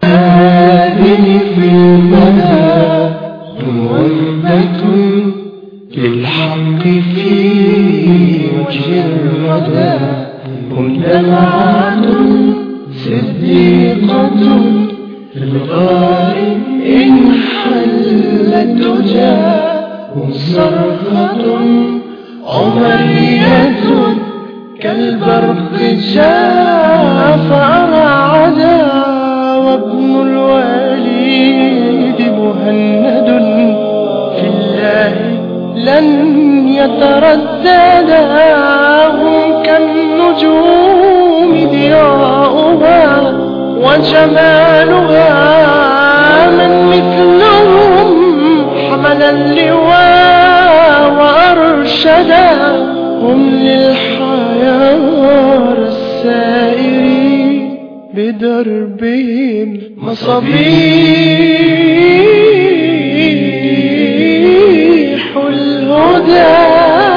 هذه في المدى موبة للحق في وجه الردى هم دمعة صديقة في الغار إن حلت تجاه هم صرخة عمرية كالبرق جاء فأرعدا وابن الوليد مهند في الله لن يترددا هم كالنجوم ضياؤها وجمالها من مثلهم حمل اللواء وأرشدا هم للحيار السائرين بدربهم مصابيح الهدى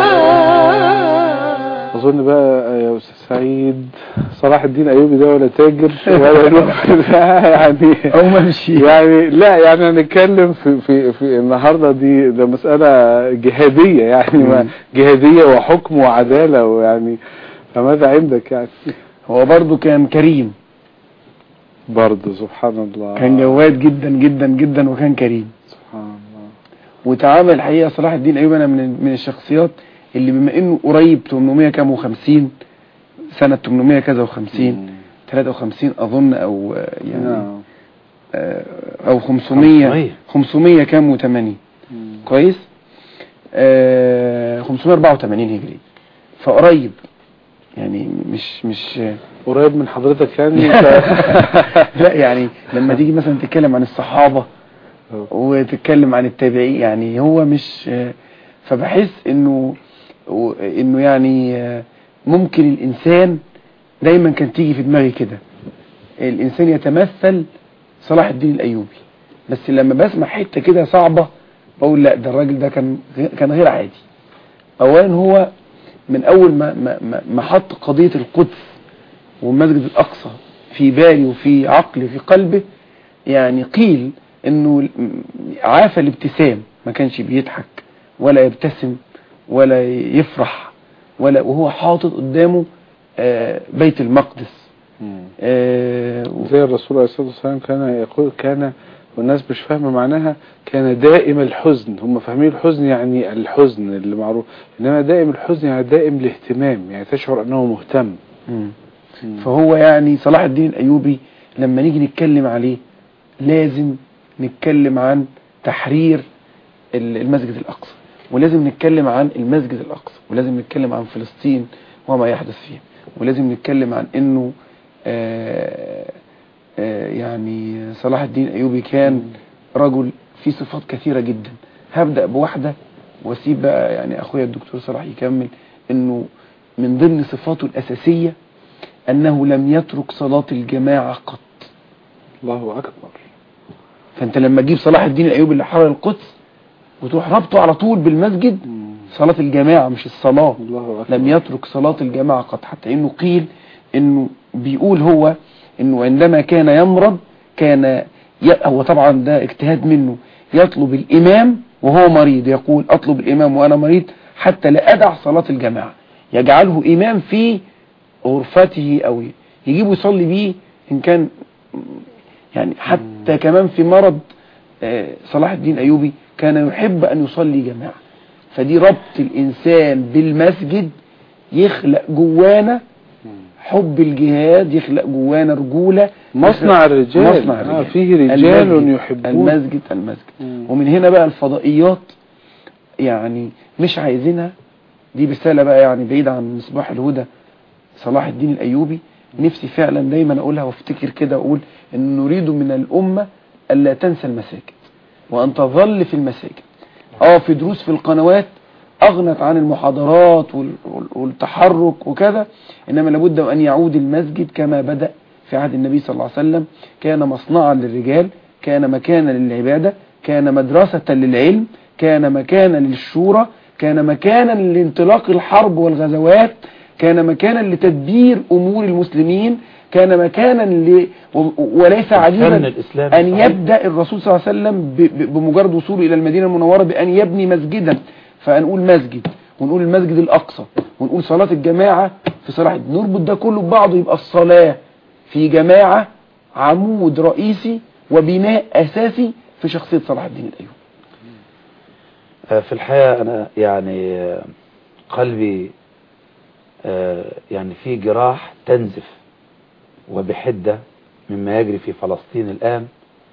اظن بقى يا استاذ سعيد صلاح الدين ايوبي ده ولا تاجر ولا الواحد ده يعني او ممشي يعني لا يعني هنتكلم في في في النهارده دي ده مساله جهاديه يعني ما جهاديه وحكم وعداله ويعني فماذا عندك يعني هو برضو كان كريم برضه سبحان الله كان جواد جدا جدا جدا وكان كريم سبحان الله وتعامل الحقيقه صلاح الدين ايوب انا من من الشخصيات اللي بما انه قريب 800 كام وخمسين سنه 800 كذا و50 53 اظن او آه، يعني نعم آه، او 500 500 كام و80 كويس آه 584 هجري فقريب يعني مش مش قريب من حضرتك يعني لا يعني لما تيجي مثلا تتكلم عن الصحابة وتتكلم عن التابعين يعني هو مش فبحس انه انه يعني ممكن الانسان دايما كان تيجي في دماغي كده الانسان يتمثل صلاح الدين الايوبي بس لما بسمع حته كده صعبه بقول لا ده الراجل ده كان كان غير عادي اولا هو من اول ما ما ما- ما حط قضيه القدس والمسجد الاقصى في بالي وفي عقلي وفي قلبه يعني قيل انه عافى الابتسام ما كانش بيضحك ولا يبتسم ولا يفرح ولا وهو حاطط قدامه آه، بيت المقدس آه، زي الرسول عليه الصلاة والسلام كان يقول كان والناس مش فاهمة معناها كان دائم الحزن هم فاهمين الحزن يعني الحزن اللي معروف إنما دائم الحزن يعني دائم الاهتمام يعني تشعر أنه مهتم مم. فهو يعني صلاح الدين الأيوبي لما نيجي نتكلم عليه لازم نتكلم عن تحرير ال- المسجد الأقصى ولازم نتكلم عن المسجد الأقصى ولازم نتكلم عن فلسطين وما يحدث فيها ولازم نتكلم عن انه آه آه يعني صلاح الدين الأيوبي كان رجل فيه صفات كثيرة جدا هبدأ بواحدة واسيب بقى يعني اخويا الدكتور صلاح يكمل انه من ضمن صفاته الأساسية أنه لم يترك صلاة الجماعة قط الله أكبر فأنت لما تجيب صلاح الدين الأيوبي اللي حرر القدس وتروح ربطه على طول بالمسجد صلاة الجماعة مش الصلاة الله أكبر لم يترك صلاة الجماعة قط حتى إنه قيل إنه بيقول هو إنه عندما كان يمرض كان ي... هو طبعا ده اجتهاد منه يطلب الإمام وهو مريض يقول أطلب الإمام وأنا مريض حتى لا أدع صلاة الجماعة يجعله إمام في غرفته أو يجيبه يصلي بيه إن كان يعني حتى كمان في مرض آه، صلاح الدين أيوبي كان يحب أن يصلي جماعة فدي ربط الإنسان بالمسجد يخلق جوانا حب الجهاد يخلق جوانا رجولة مصنع الرجال مصنع آه الرجال فيه رجال المسجد يحبون المسجد المسجد مم. ومن هنا بقى الفضائيات يعني مش عايزينها دي رسالة بقى يعني بعيدة عن مصباح الهدى صلاح الدين الأيوبي نفسي فعلا دايما أقولها وافتكر كده أقول أن نريد من الأمة ألا تنسى المساجد وأن تظل في المساجد اه في دروس في القنوات أغنت عن المحاضرات وال- وال- والتحرك وكذا إنما لابد أن يعود المسجد كما بدأ في عهد النبي صلى الله عليه وسلم كان مصنعا للرجال كان مكانا للعبادة كان مدرسة للعلم كان مكانا للشورى كان مكانا لانطلاق الحرب والغزوات كان مكانا لتدبير أمور المسلمين كان مكانا ل... و- وليس الفن عجيبا الإسلامي أن صحيح. يبدأ الرسول صلى الله عليه وسلم ب... ب... بمجرد وصوله إلى المدينة المنورة بأن يبني مسجدا فنقول مسجد ونقول المسجد الأقصى ونقول صلاة الجماعة في صلاح نربط ده كله ببعضه يبقى الصلاة في جماعة عمود رئيسي وبناء أساسي في شخصية صلاح الدين الأيوبي آه، في الحقيقة أنا يعني آه، قلبي آه، يعني في جراح تنزف وبحدة مما يجري في فلسطين الآن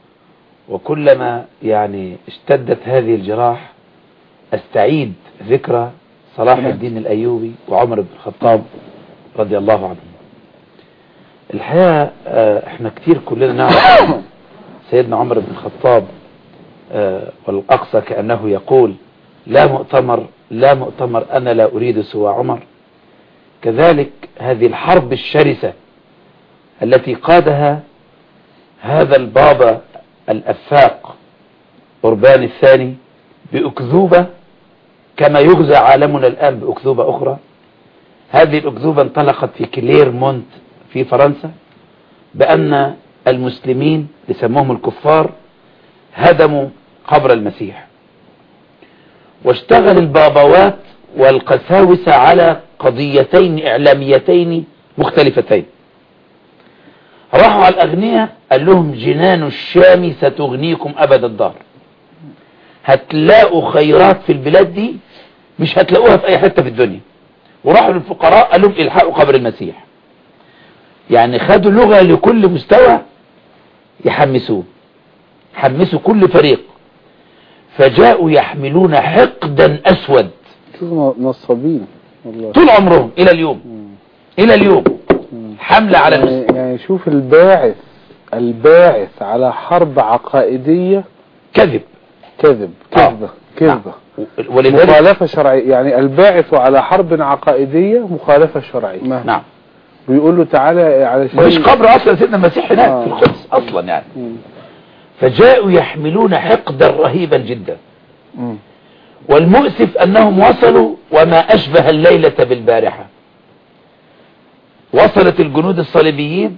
وكلما يعني اشتدت هذه الجراح استعيد ذكرى صلاح تمام. الدين الأيوبي وعمر بن الخطاب رضي الله عنهم الحقيقة آه، احنا كتير كلنا نعرف سيدنا عمر بن الخطاب آه، والأقصى كأنه يقول لا مؤتمر لا مؤتمر أنا لا أريد سوى عمر كذلك هذه الحرب الشرسة التي قادها هذا البابا الأفاق قربان الثاني بأكذوبة كما يغزى عالمنا الآن بأكذوبة أخرى هذه الأكذوبة انطلقت في كليرمونت في فرنسا بأن المسلمين يسموهم الكفار هدموا قبر المسيح واشتغل البابوات والقساوسة على قضيتين إعلاميتين مختلفتين راحوا على الأغنياء قال لهم جنان الشام ستغنيكم أبد الدار هتلاقوا خيرات في البلاد دي مش هتلاقوها في أي حتة في الدنيا وراحوا للفقراء قال لهم الحقوا قبر المسيح يعني خدوا لغة لكل مستوى يحمسوه حمسوا كل فريق فجاءوا يحملون حقدا أسود شوفوا نصابين والله طول عمرهم إلى اليوم إلى اليوم حملة على يعني, المسلمين يعني شوف الباعث الباعث على حرب عقائدية كذب كذب آه. كذبة كذبة ولذلك مخالفة شرعية يعني الباعث على حرب عقائدية مخالفة شرعية ما. نعم بيقول له تعالى علشان مفيش قبر أصلا سيدنا المسيح هناك آه. في القدس أصلا يعني مم. فجاءوا يحملون حقدا رهيبا جدا مم. والمؤسف أنهم وصلوا وما أشبه الليلة بالبارحة وصلت الجنود الصليبيين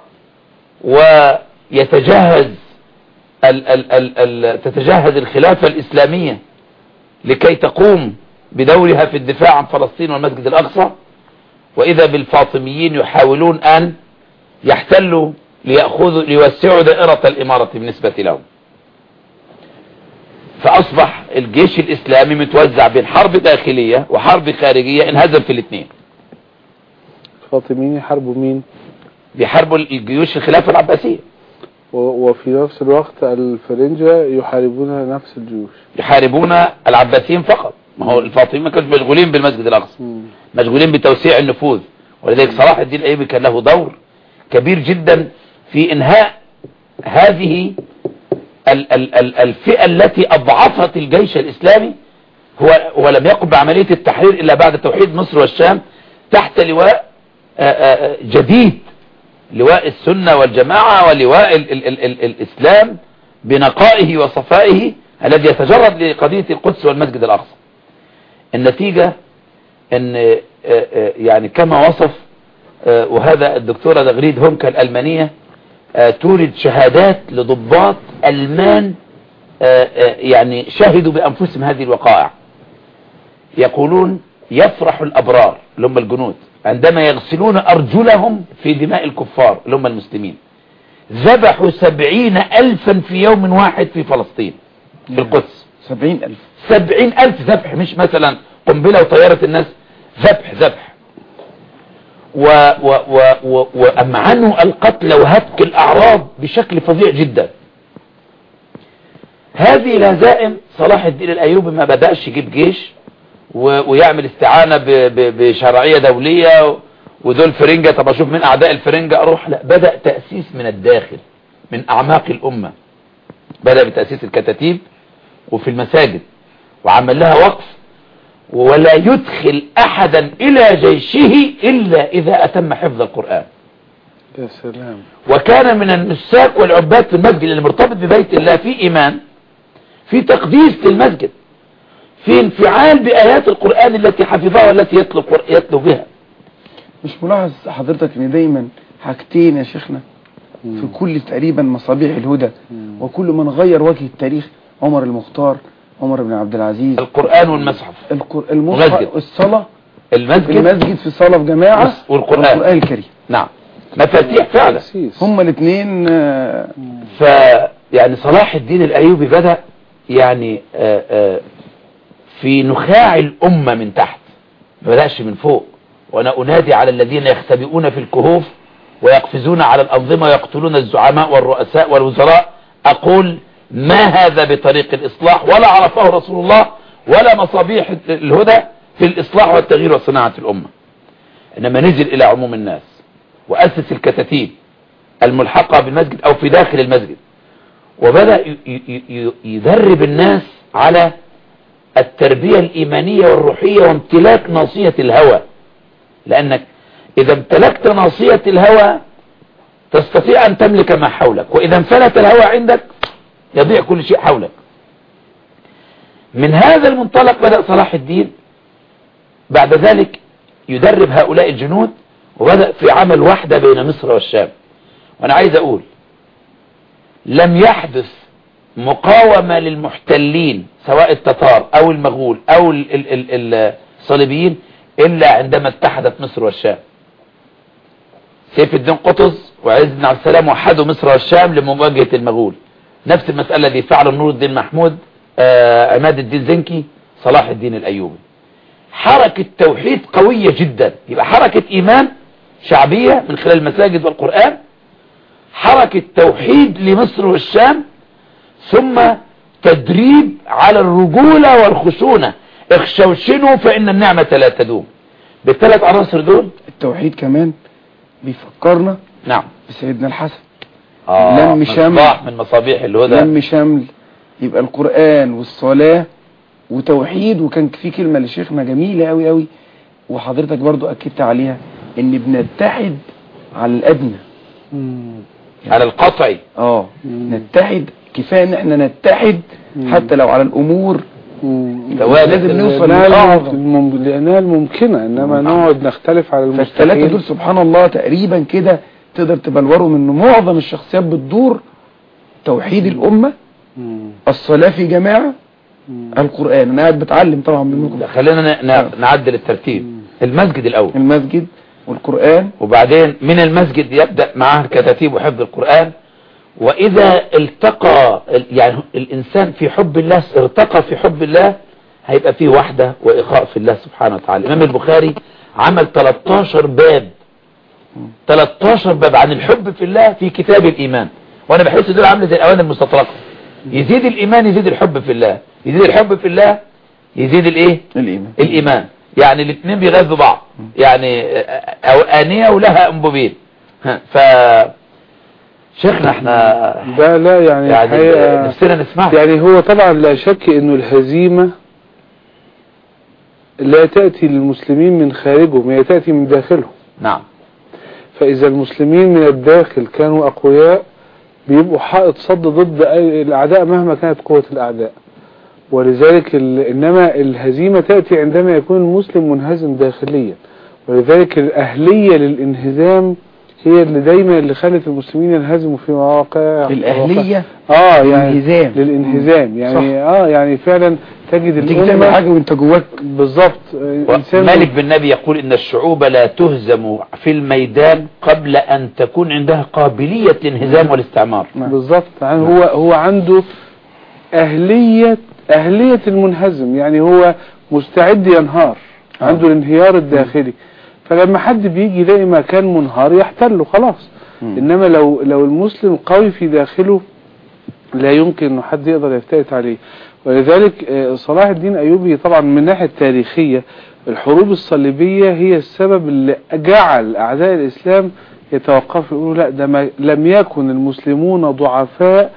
ويتجهز ال ال ال ال تتجهز الخلافة الإسلامية لكي تقوم بدورها في الدفاع عن فلسطين والمسجد الأقصى وإذا بالفاطميين يحاولون أن يحتلوا ليأخذوا ليوسعوا دائرة الإمارة بالنسبة لهم فأصبح الجيش الإسلامي متوزع بين حرب داخلية وحرب خارجية انهزم في الاثنين الفاطميين يحاربوا مين بيحاربوا الجيوش الخلافة العباسية و- وفي نفس الوقت الفرنجة يحاربون نفس الجيوش يحاربون العباسيين فقط ما هو الفاطميين ما كانوا مشغولين بالمسجد الأقصى مم. مشغولين بتوسيع النفوذ ولذلك صلاح الدين الأيوبي كان له دور كبير جدا في إنهاء هذه ال ال ال الفئة التي أضعفت الجيش الإسلامي هو, هو لم يقم بعملية التحرير إلا بعد توحيد مصر والشام تحت لواء آه، آه، جديد لواء السنة والجماعة ولواء ال ال ال ال الإسلام بنقائه وصفائه الذي يتجرد لقضية القدس والمسجد الأقصى النتيجة ان آه، آه، يعني كما وصف آه، وهذا الدكتورة دغريد هونكا الألمانية آه، تورد شهادات لضباط ألمان آه، آه، يعني شهدوا بأنفسهم هذه الوقائع يقولون يفرح الأبرار اللي هم الجنود عندما يغسلون أرجلهم في دماء الكفار اللي هم المسلمين ذبحوا سبعين ألفا في يوم واحد في فلسطين في القدس سبعين ألف سبعين ألف ذبح مش مثلا قنبلة وطيارة الناس ذبح ذبح و و و و وأمعنوا القتل وهتك الأعراض بشكل فظيع جدا هذه الهزائم صلاح الدين الأيوبي ما بدأش يجيب جيش و- ويعمل استعانة ب- ب- بشرعية دولية ودول فرنجة طب أشوف من أعداء الفرنجة أروح لا بدأ تأسيس من الداخل من أعماق الأمة بدأ بتأسيس الكتاتيب وفي المساجد وعمل لها وقف ولا يدخل أحدا إلى جيشه إلا إذا أتم حفظ القرآن يا سلام وكان من النساك والعباد في المسجد اللي مرتبط ببيت الله في إيمان في تقديس للمسجد في انفعال بآيات القرآن التي حفظها والتي يتلو, يتلو بها مش ملاحظ حضرتك ان دايما حاجتين يا شيخنا في كل تقريبا مصابيح الهدى وكل من غير وجه التاريخ عمر المختار عمر بن عبد العزيز القرآن والمصحف القر- المصحف مسجد. الصلاة المسجد المسجد في صلاة في جماعة والقرآن. والقرآن الكريم نعم مفاتيح فعلا تأسيس. هما الاثنين آه، ف يعني صلاح الدين الأيوبي بدأ يعني آه، آه، في نخاع الأمة من تحت ما بدأش من فوق وأنا أنادي على الذين يختبئون في الكهوف ويقفزون على الأنظمة ويقتلون الزعماء والرؤساء والوزراء أقول ما هذا بطريق الإصلاح ولا عرفه رسول الله ولا مصابيح الهدى في الإصلاح والتغيير وصناعة الأمة إنما نزل إلى عموم الناس وأسس الكتاتيب الملحقة بالمسجد أو في داخل المسجد وبدأ ي- ي- ي- يدرب الناس على التربية الإيمانية والروحية وامتلاك ناصية الهوى لأنك إذا امتلكت ناصية الهوى تستطيع أن تملك ما حولك وإذا انفلت الهوى عندك يضيع كل شيء حولك من هذا المنطلق بدأ صلاح الدين بعد ذلك يدرب هؤلاء الجنود وبدأ في عمل وحدة بين مصر والشام وأنا عايز أقول لم يحدث مقاومة للمحتلين سواء التتار أو المغول أو ال- ال- ال- الصليبيين إلا عندما اتحدت مصر والشام سيف الدين قطز وعز بن عبد السلام وحدوا مصر والشام لمواجهة المغول نفس المسألة دي فعل نور الدين محمود آه عماد الدين زنكي صلاح الدين الأيوبي حركة توحيد قوية جدا يبقى حركة إيمان شعبية من خلال المساجد والقرآن حركة توحيد لمصر والشام ثم تدريب على الرجولة والخشونة اخشوشنوا فإن النعمة لا تدوم بالثلاث عناصر دول التوحيد كمان بيفكرنا نعم بسيدنا الحسن آه لم شمل. مصباح من مصابيح الهدى لم شمل يبقى القرآن والصلاة وتوحيد وكان في كلمة لشيخنا جميلة قوي قوي وحضرتك برضو أكدت عليها ان بنتحد على الأدنى على القطع اه نتحد كفاية ان احنا نتحد حتى لو على الأمور توابع. لازم نوصل لأنها للأعظم المم- لأنها الممكنة إنما نقعد نختلف على فالثلاثة المستحيل دول سبحان الله تقريبا كده تقدر تبلورهم ان معظم الشخصيات بتدور توحيد الأمة مم. الصلاة في جماعة القرآن انا قاعد بتعلم طبعا منكم لا، خلينا ن- ن- نعدل الترتيب المسجد الأول المسجد والقرآن وبعدين من المسجد يبدأ معاه الكتاتيب وحفظ القرآن وإذا التقى ال- يعني الإنسان في حب الله ارتقى في حب الله هيبقى فيه وحدة وإخاء في الله سبحانه وتعالى الإمام البخاري عمل 13 باب 13 باب عن الحب في الله في كتاب الإيمان وأنا بحس دول عامله زي الأوان المستطرقة يزيد الإيمان يزيد الحب في الله يزيد الحب في الله يزيد الإيه الإيمان الإيمان يعني الاثنين بيغذوا بعض يعني أو آنية ولها أنبوبين ها، ف شيخنا احنا ده لا يعني, يعني الحقيقة نفسنا نسمعه يعني هو طبعا لا شك انه الهزيمة لا تأتي للمسلمين من خارجهم هي تأتي من داخلهم نعم فإذا المسلمين من الداخل كانوا أقوياء بيبقوا حائط صد ضد أي الأعداء مهما كانت قوة الأعداء ولذلك ال... إنما الهزيمة تأتي عندما يكون المسلم منهزم داخليا ولذلك الأهلية للانهزام هي اللي دايما اللي خلت المسلمين ينهزموا في مواقع الأهلية اه يعني الانهزام. للانهزام يعني اه يعني فعلا تجد تيجي تعمل الأمة حاجة وانت جواك بالظبط إنسان مالك بن نبي يقول إن الشعوب لا تهزم في الميدان قبل أن تكون عندها قابلية الانهزام والاستعمار بالظبط يعني هو هو عنده أهلية أهلية المنهزم يعني هو مستعد ينهار آه. عنده الانهيار الداخلي فلما حد بيجي يلاقي مكان منهار يحتله خلاص مم. إنما لو لو المسلم قوي في داخله لا يمكن انه حد يقدر يفتئت عليه ولذلك آه، صلاح الدين ايوبي طبعا من الناحيه التاريخيه الحروب الصليبيه هي السبب اللي جعل اعداء الاسلام يتوقفوا يقولوا لا ده ما لم يكن المسلمون ضعفاء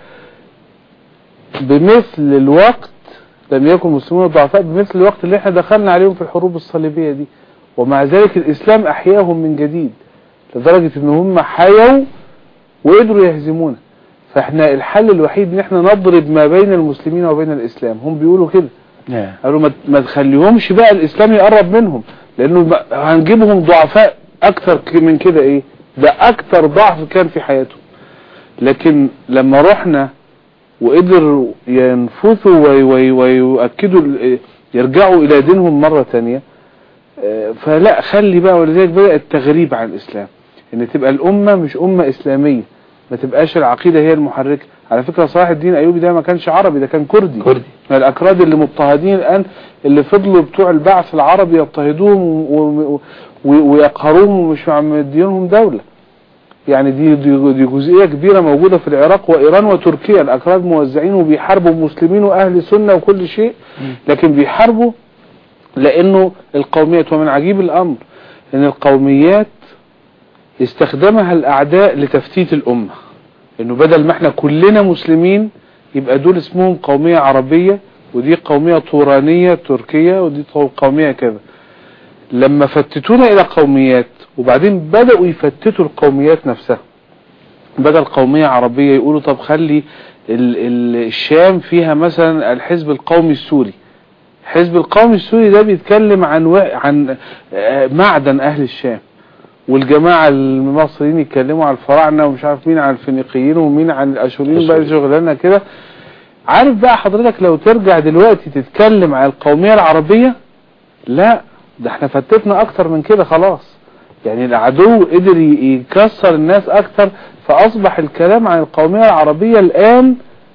بمثل الوقت لم يكن المسلمون ضعفاء بمثل الوقت اللي احنا دخلنا عليهم في الحروب الصليبيه دي ومع ذلك الاسلام احياهم من جديد لدرجه ان هم حيوا وقدروا يهزمونا فاحنا الحل الوحيد ان احنا نضرب ما بين المسلمين وبين الاسلام هم بيقولوا كده نعم. قالوا ما- ما تخليهمش بقى الاسلام يقرب منهم لانه ما- هنجيبهم ضعفاء اكتر ك- من كده ايه ده اكتر ضعف كان في حياتهم لكن لما رحنا وقدروا ينفثوا وي- وي- ويؤكدوا ال- يرجعوا الى دينهم مرة تانية آه، فلا خلي بقى ولذلك بدأ التغريب عن الاسلام ان تبقى الامة مش امة اسلامية ما تبقاش العقيدة هي المحركة على فكرة صلاح الدين ايوبي ده ما كانش عربي ده كان كردي كردي من الأكراد اللي مضطهدين الآن اللي فضلوا بتوع البعث العربي يضطهدوهم و- و- و- ويقهروهم ومش مدينهم دولة يعني دي, دي, دي جزئية كبيرة موجودة في العراق وإيران وتركيا الأكراد موزعين وبيحاربوا مسلمين وأهل سنة وكل شيء لكن بيحاربوا لأنه القوميات ومن عجيب الأمر أن القوميات استخدمها الأعداء لتفتيت الأمة انه بدل ما احنا كلنا مسلمين يبقى دول اسمهم قومية عربية ودي قومية طورانية تركية ودي قومية كذا لما فتتونا الى قوميات وبعدين بدأوا يفتتوا القوميات نفسها بدل قومية عربية يقولوا طب خلي ال ال الشام فيها مثلا الحزب القومي السوري الحزب القومي السوري ده بيتكلم عن و... عن آه، معدن اهل الشام والجماعة المصريين يتكلموا عن الفراعنة ومش عارف مين عن الفينيقيين ومين عن الاشوريين بقى شغلانة كده عارف بقى حضرتك لو ترجع دلوقتي تتكلم عن القومية العربية لا ده احنا فتتنا اكتر من كده خلاص يعني العدو قدر ي- يكسر الناس اكتر فاصبح الكلام عن القومية العربية الان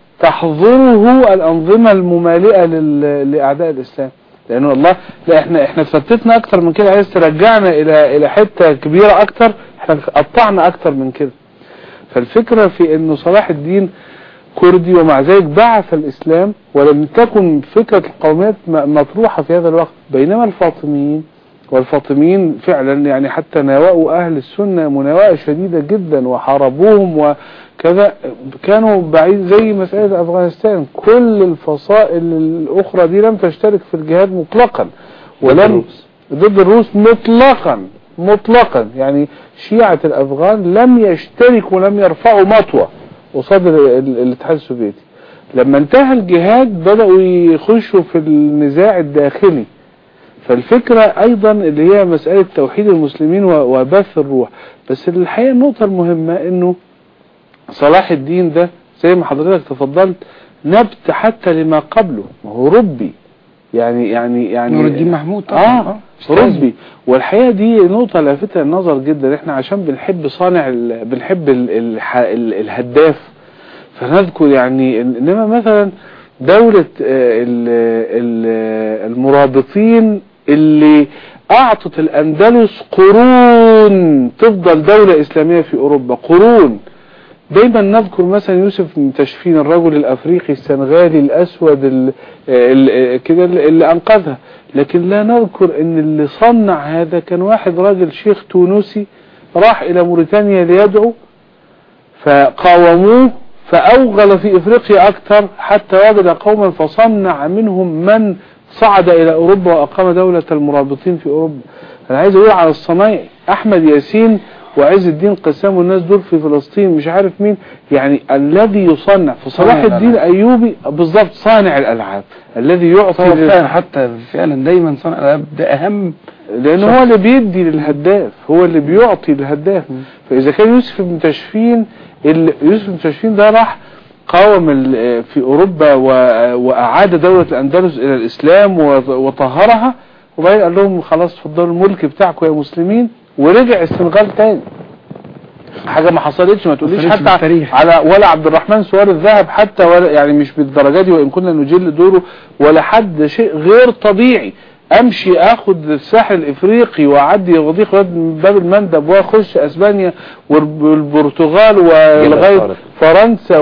تحظره الانظمة الممالئة لل- لاعداء الاسلام لانه والله لا احنا احنا اتفتتنا اكتر من كده عايز ترجعنا الى الى حتة كبيرة اكتر احنا قطعنا اكتر من كده فالفكرة في انه صلاح الدين كردي ومع ذلك بعث الاسلام ولم تكن فكرة القوميات م- مطروحة في هذا الوقت بينما الفاطميين والفاطميين فعلا يعني حتى ناوأوا اهل السنة مناوئة شديدة جدا وحاربوهم وكذا كانوا بعيد زي مسألة افغانستان كل الفصائل الاخرى دي لم تشترك في الجهاد مطلقا ولم الروس. ضد الروس مطلقا مطلقا يعني شيعة الافغان لم يشتركوا ولم يرفعوا مطوة قصاد ال- ال- الاتحاد السوفيتي لما انتهى الجهاد بدأوا يخشوا في النزاع الداخلي فالفكرة ايضا اللي هي مسألة توحيد المسلمين و- وبث الروح بس الحقيقة النقطة المهمة انه صلاح الدين ده زي ما حضرتك تفضلت نبت حتى لما قبله ما هو ربي يعني يعني يعني نور الدين محمود طبعا اه ربي والحقيقه دي نقطه لافتة للنظر جدا احنا عشان بنحب صانع ال... بنحب ال... الح... ال... الهداف فنذكر يعني إن- انما مثلا دولة آه، ال... ال... المرابطين اللي اعطت الاندلس قرون تفضل دولة اسلامية في اوروبا قرون دايما نذكر مثلا يوسف بن تشفين الرجل الافريقي السنغالي الاسود ال- ال- كده اللي اللي انقذها لكن لا نذكر ان اللي صنع هذا كان واحد راجل شيخ تونسي راح الى موريتانيا ليدعو فقاوموه فاوغل في افريقيا اكثر حتى وجد قوما فصنع منهم من صعد الى اوروبا واقام دولة المرابطين في اوروبا انا عايز اقول على الصنايع احمد ياسين وعز الدين قسام والناس دول في فلسطين مش عارف مين يعني الذي يصنع فصلاح صانع الدين الألعاب. ايوبي بالضبط صانع الالعاب الذي يعطي هو لل- فعلا حتى فعلا دايما صنع الالعاب ده اهم لانه هو اللي بيدي للهداف هو اللي بيعطي للهداف فاذا كان يوسف بن تشفين ال- يوسف بن تشفين ده راح قاوم ال- في اوروبا و- واعاد دولة الاندلس الى الاسلام و- وطهرها وبعدين قال لهم خلاص اتفضلوا الملك بتاعكم يا مسلمين ورجع السنغال تاني حاجة ما حصلتش ما تقوليش حصلتش حتى بالتاريخ. على ولا عبد الرحمن سوار الذهب حتى ولا يعني مش بالدرجة دي وان كنا نجل دوره ولا حد شيء غير طبيعي امشي اخد الساحل الافريقي واعدي وضيق واد- باب المندب واخش اسبانيا والبرتغال ولغايه طارق. فرنسا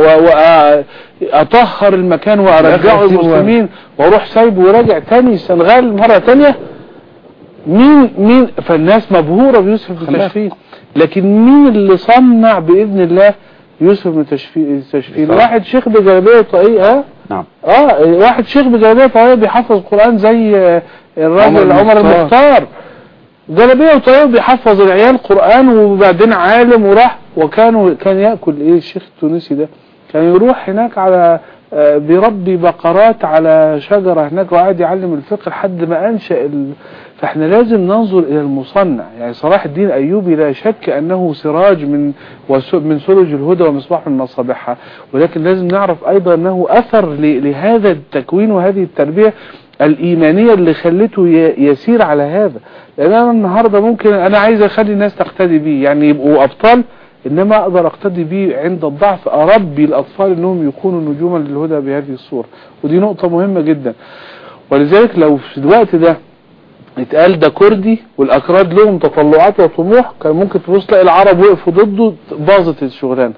واطهر المكان وارجعه الآخر سيبه المسلمين واروح سايبه وراجع تاني السنغال مره تانيه مين مين فالناس مبهوره بيوسف بن خلاف. تشفين لكن مين اللي صنع باذن الله يوسف بن تشفين تشفين صح. واحد شيخ بجلابيه طاقيه اه نعم اه واحد شيخ بجلابيه طاقيه بيحفظ القران زي آه، الراجل عمر عمر المختار. المختار جلابيه وطاقيه بيحفظ العيال قران وبعدين عالم وراح وكانوا كان ياكل ايه الشيخ التونسي ده كان يروح هناك على آه، بيربي بقرات على شجرة هناك وقاعد يعلم الفقه لحد ما أنشأ ال... فاحنا لازم ننظر إلى المصنع يعني صلاح الدين أيوبي لا شك أنه سراج من وس- من سرج الهدى ومصباح من مصابيحها ولكن لازم نعرف أيضا أنه أثر ل... لهذا التكوين وهذه التربية الإيمانية اللي خلته ي... يسير على هذا لأن أنا النهاردة ممكن أنا عايز أخلي الناس تقتدي بيه يعني يبقوا أبطال إنما أقدر أقتدي بيه عند الضعف أربي الأطفال إنهم يكونوا نجوما للهدى بهذه الصورة ودي نقطة مهمة جدا ولذلك لو في الوقت ده اتقال ده كردي والأكراد لهم تطلعات وطموح كان ممكن تبص تلاقي العرب وقفوا ضده باظت الشغلانة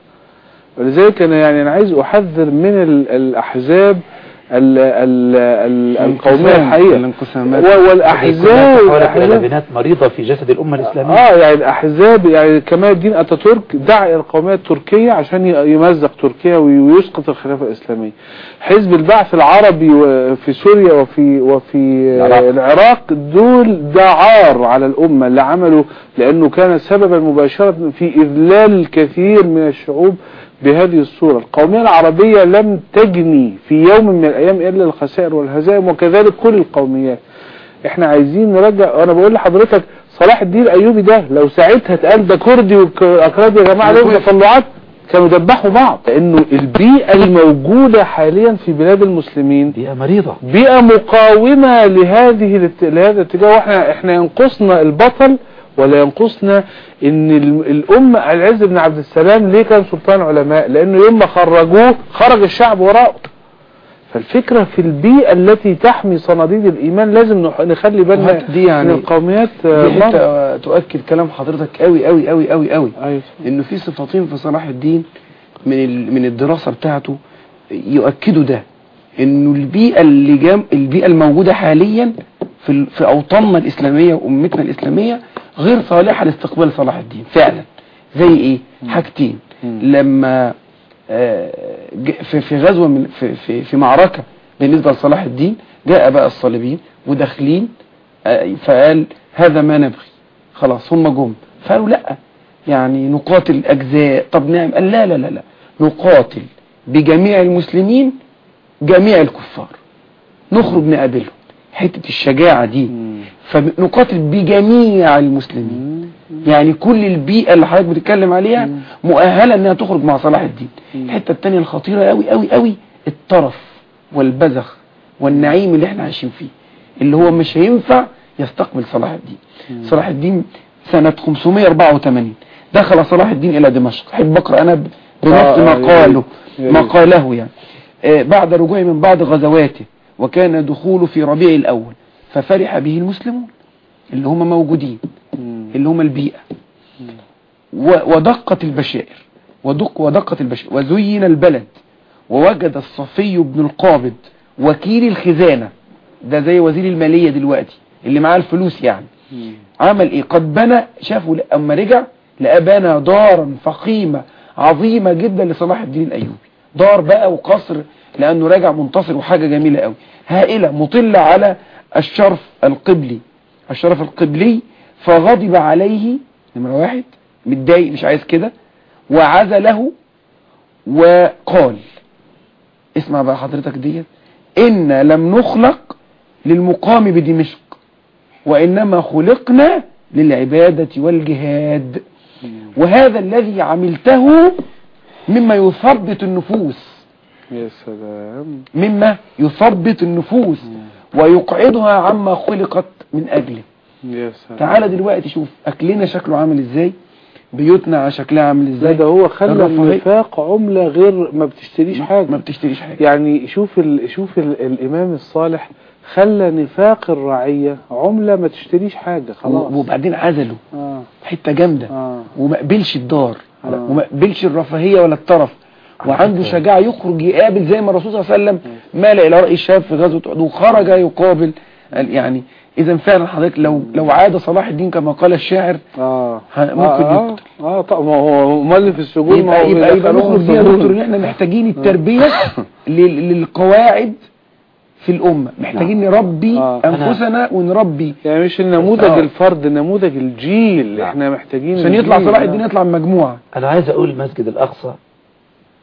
ولذلك أنا يعني أنا عايز أحذر من ال- الأحزاب ال ال ال القومية الحقيقة الانقسامات و- والأحزاب تحولت إلى الأحزاب لبنات مريضة في جسد الأمة الإسلامية اه يعني الاحزاب يعني كمال الدين اتاتورك دعا الى القوميه التركيه عشان ي- يمزق تركيا وي- ويسقط الخلافه الاسلاميه حزب البعث العربي و- في سوريا وفي وفي العراق. العراق, العراق دول ده عار على الامه اللي عملوا لانه كان سببا مباشره في اذلال الكثير من الشعوب بهذه الصورة القومية العربية لم تجني في يوم من الأيام إلا الخسائر والهزائم وكذلك كل القوميات احنا عايزين نرجع وانا بقول لحضرتك صلاح الدين الايوبي ده لو ساعتها اتقال ده كردي والاكراد يا جماعه لهم تطلعات كانوا دبحوا بعض لانه البيئه الموجوده حاليا في بلاد المسلمين بيئة مريضة بيئه مقاومه لهذه الات- لهذا الاتجاه واحنا احنا ينقصنا البطل ولا ينقصنا ان ال- الامه العز بن عبد السلام ليه كان سلطان علماء لانه يوم ما خرجوه خرج الشعب وراءه فالفكرة في البيئة التي تحمي صناديد الإيمان لازم نح- نخلي بالنا وحتى دي يعني- من القوميات آه، دي مرة. حته تؤكد كلام حضرتك قوي قوي قوي قوي قوي أيوة. انه في صفتين في صلاح الدين من ال- من الدراسه بتاعته يؤكدوا ده انه البيئه اللي جام البيئه الموجوده حاليا في ال- في اوطاننا الاسلاميه وامتنا الاسلاميه غير صالحه لاستقبال صلاح الدين فعلا زي ايه حاجتين مم. لما آه، ج- في في غزوه من في في في معركه بالنسبه لصلاح الدين جاء بقى الصليبيين وداخلين آه، فقال هذا ما نبغي خلاص هم جم فقالوا لا يعني نقاتل اجزاء طب نعم قال لا لا لا لا نقاتل بجميع المسلمين جميع الكفار نخرج نقابلهم حته الشجاعه دي مم. فنقاتل بجميع المسلمين يعني كل البيئة اللي حضرتك بتتكلم عليها مؤهلة انها تخرج مع صلاح الدين الحتة التانية الخطيرة قوي قوي قوي الطرف والبذخ والنعيم اللي احنا عايشين فيه اللي هو مش هينفع يستقبل صلاح الدين صلاح الدين سنة 584 دخل صلاح الدين الى دمشق احب اقرا انا ب- بنص آه، آه، مقاله يا ريت. مقاله يعني آه، بعد رجوعه من بعض غزواته وكان دخوله في ربيع الاول ففرح به المسلمون اللي هم موجودين مم. اللي هم البيئة و- ودقت البشائر ودق ودقت البشائر وزين البلد ووجد الصفي بن القابض وكيل الخزانة ده زي وزير المالية دلوقتي اللي معاه الفلوس يعني مم. عمل ايه قد بنى شافوا اما رجع لقى بنى دارا فخيمة عظيمة جدا لصلاح الدين الايوبي دار بقى وقصر لانه راجع منتصر وحاجة جميلة قوي هائلة مطلة على الشرف القبلي الشرف القبلي فغضب عليه نمرة واحد متضايق مش عايز كده وعزله وقال اسمع بقى حضرتك ديت إن لم نخلق للمقام بدمشق وإنما خلقنا للعبادة والجهاد وهذا الذي عملته مما يثبت النفوس يا سلام مما يثبت النفوس ويقعدها عما خلقت من أجله يا سلام تعالى دلوقتي شوف أكلنا شكله عامل إزاي بيوتنا على شكلها عامل لا إزاي ده هو خلى الرفاهية. النفاق عملة غير ما بتشتريش حاجة ما بتشتريش حاجة يعني شوف ال... شوف ال... الإمام الصالح خلى نفاق الرعية عملة ما تشتريش حاجة خلاص وبعدين عزله آه. حتة جامدة آه. وما قبلش الدار آه. وما قبلش الرفاهية ولا الطرف وعنده شجاعة يخرج يقابل زي ما الرسول صلى الله عليه وسلم مال إلى رأي الشاب في غزوة أحد وخرج يقابل قال يعني إذا فعلا حضرتك لو لو عاد صلاح الدين كما قال الشاعر اه ه- ممكن اه, يقتل. آه طب ما هو امال في السجون ما يبقى هو يبقى, يبقى بيدخلوهم نخرج بيها يا السجون. دكتور ان احنا محتاجين التربية لل- للقواعد في الأمة محتاجين نربي آه. أنفسنا ونربي يعني مش النموذج آه. الفرد نموذج الجيل احنا محتاجين عشان يطلع الجيل. صلاح آه. الدين يطلع من مجموعة انا عايز اقول المسجد الاقصى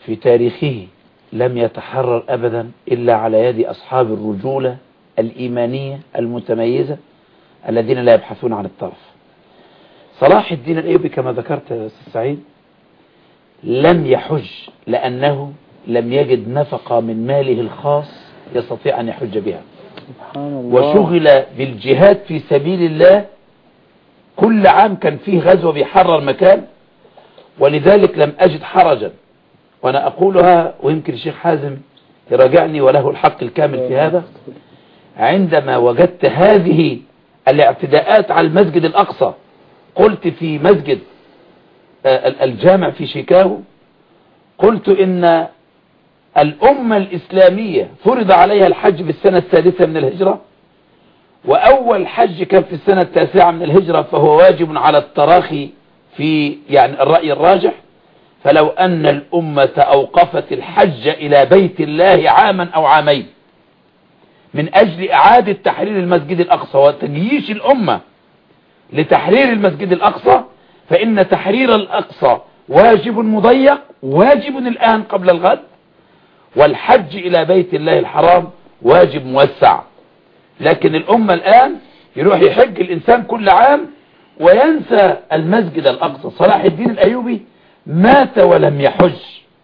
في تاريخه لم يتحرر أبدا إلا على يد أصحاب الرجولة الإيمانية المتميزة الذين لا يبحثون عن الطرف صلاح الدين الأيوبي كما ذكرت يا أستاذ سعيد لم يحج لأنه لم يجد نفقة من ماله الخاص يستطيع أن يحج بها سبحان الله وشغل بالجهاد في سبيل الله كل عام كان فيه غزوة بيحرر مكان ولذلك لم أجد حرجا وأنا أقولها ويمكن الشيخ حازم يراجعني وله الحق الكامل في هذا عندما وجدت هذه الاعتداءات على المسجد الأقصى قلت في مسجد آه، ال- الجامع في شيكاغو قلت إن الأمة الإسلامية فرض عليها الحج في السنة السادسة من الهجرة وأول حج كان في السنة التاسعة من الهجرة فهو واجب على التراخي في يعني الرأي الراجح فلو أن الأمة أوقفت الحج إلى بيت الله عاما أو عامين من أجل إعادة تحرير المسجد الأقصى وتجييش الأمة لتحرير المسجد الأقصى فإن تحرير الأقصى واجب مضيق واجب الآن قبل الغد والحج إلى بيت الله الحرام واجب موسع لكن الأمة الآن يروح يحج الإنسان كل عام وينسى المسجد الأقصى صلاح الدين الأيوبي مات ولم يحج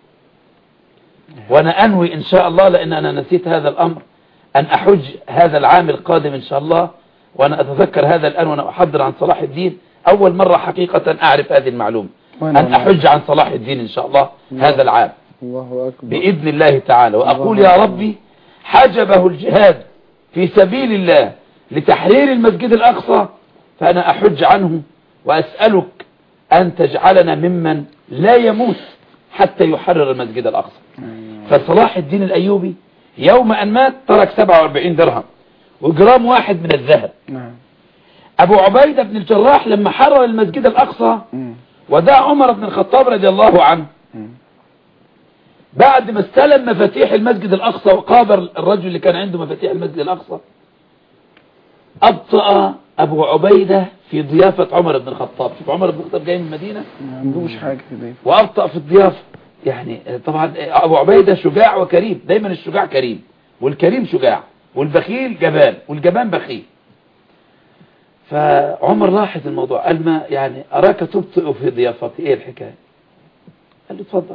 وأنا أنوي إن شاء الله لأن أنا نسيت هذا الأمر أن أحج هذا العام القادم إن شاء الله وأنا أتذكر هذا الآن وأنا أحضر عن صلاح الدين أول مرة حقيقة أعرف هذه المعلومة وأنا أن والله. أحج عن صلاح الدين إن شاء الله هذا العام الله أكبر بإذن الله تعالى وأقول يا ربي حجبه الجهاد في سبيل الله لتحرير المسجد الأقصى فأنا أحج عنه وأسألك أن تجعلنا ممن لا يموت حتى يحرر المسجد الأقصى فصلاح الدين الأيوبي يوم أن مات ترك 47 درهم وجرام واحد من الذهب نعم أبو عبيدة بن الجراح لما حرر المسجد الأقصى مم. ودعا عمر بن الخطاب رضي الله عنه مم. بعد ما استلم مفاتيح المسجد الأقصى وقابل الرجل اللي كان عنده مفاتيح المسجد الأقصى أبطأ أبو عبيدة في ضيافة عمر بن الخطاب شوف عمر بن الخطاب جاي من المدينة ما عندوش حاجة كده وأبطأ في الضيافة يعني طبعا أبو عبيدة شجاع وكريم دايما الشجاع كريم والكريم شجاع والبخيل جبان والجبان بخيل فعمر لاحظ الموضوع قال ما يعني أراك تبطئ في ضيافتي إيه الحكاية قال له اتفضل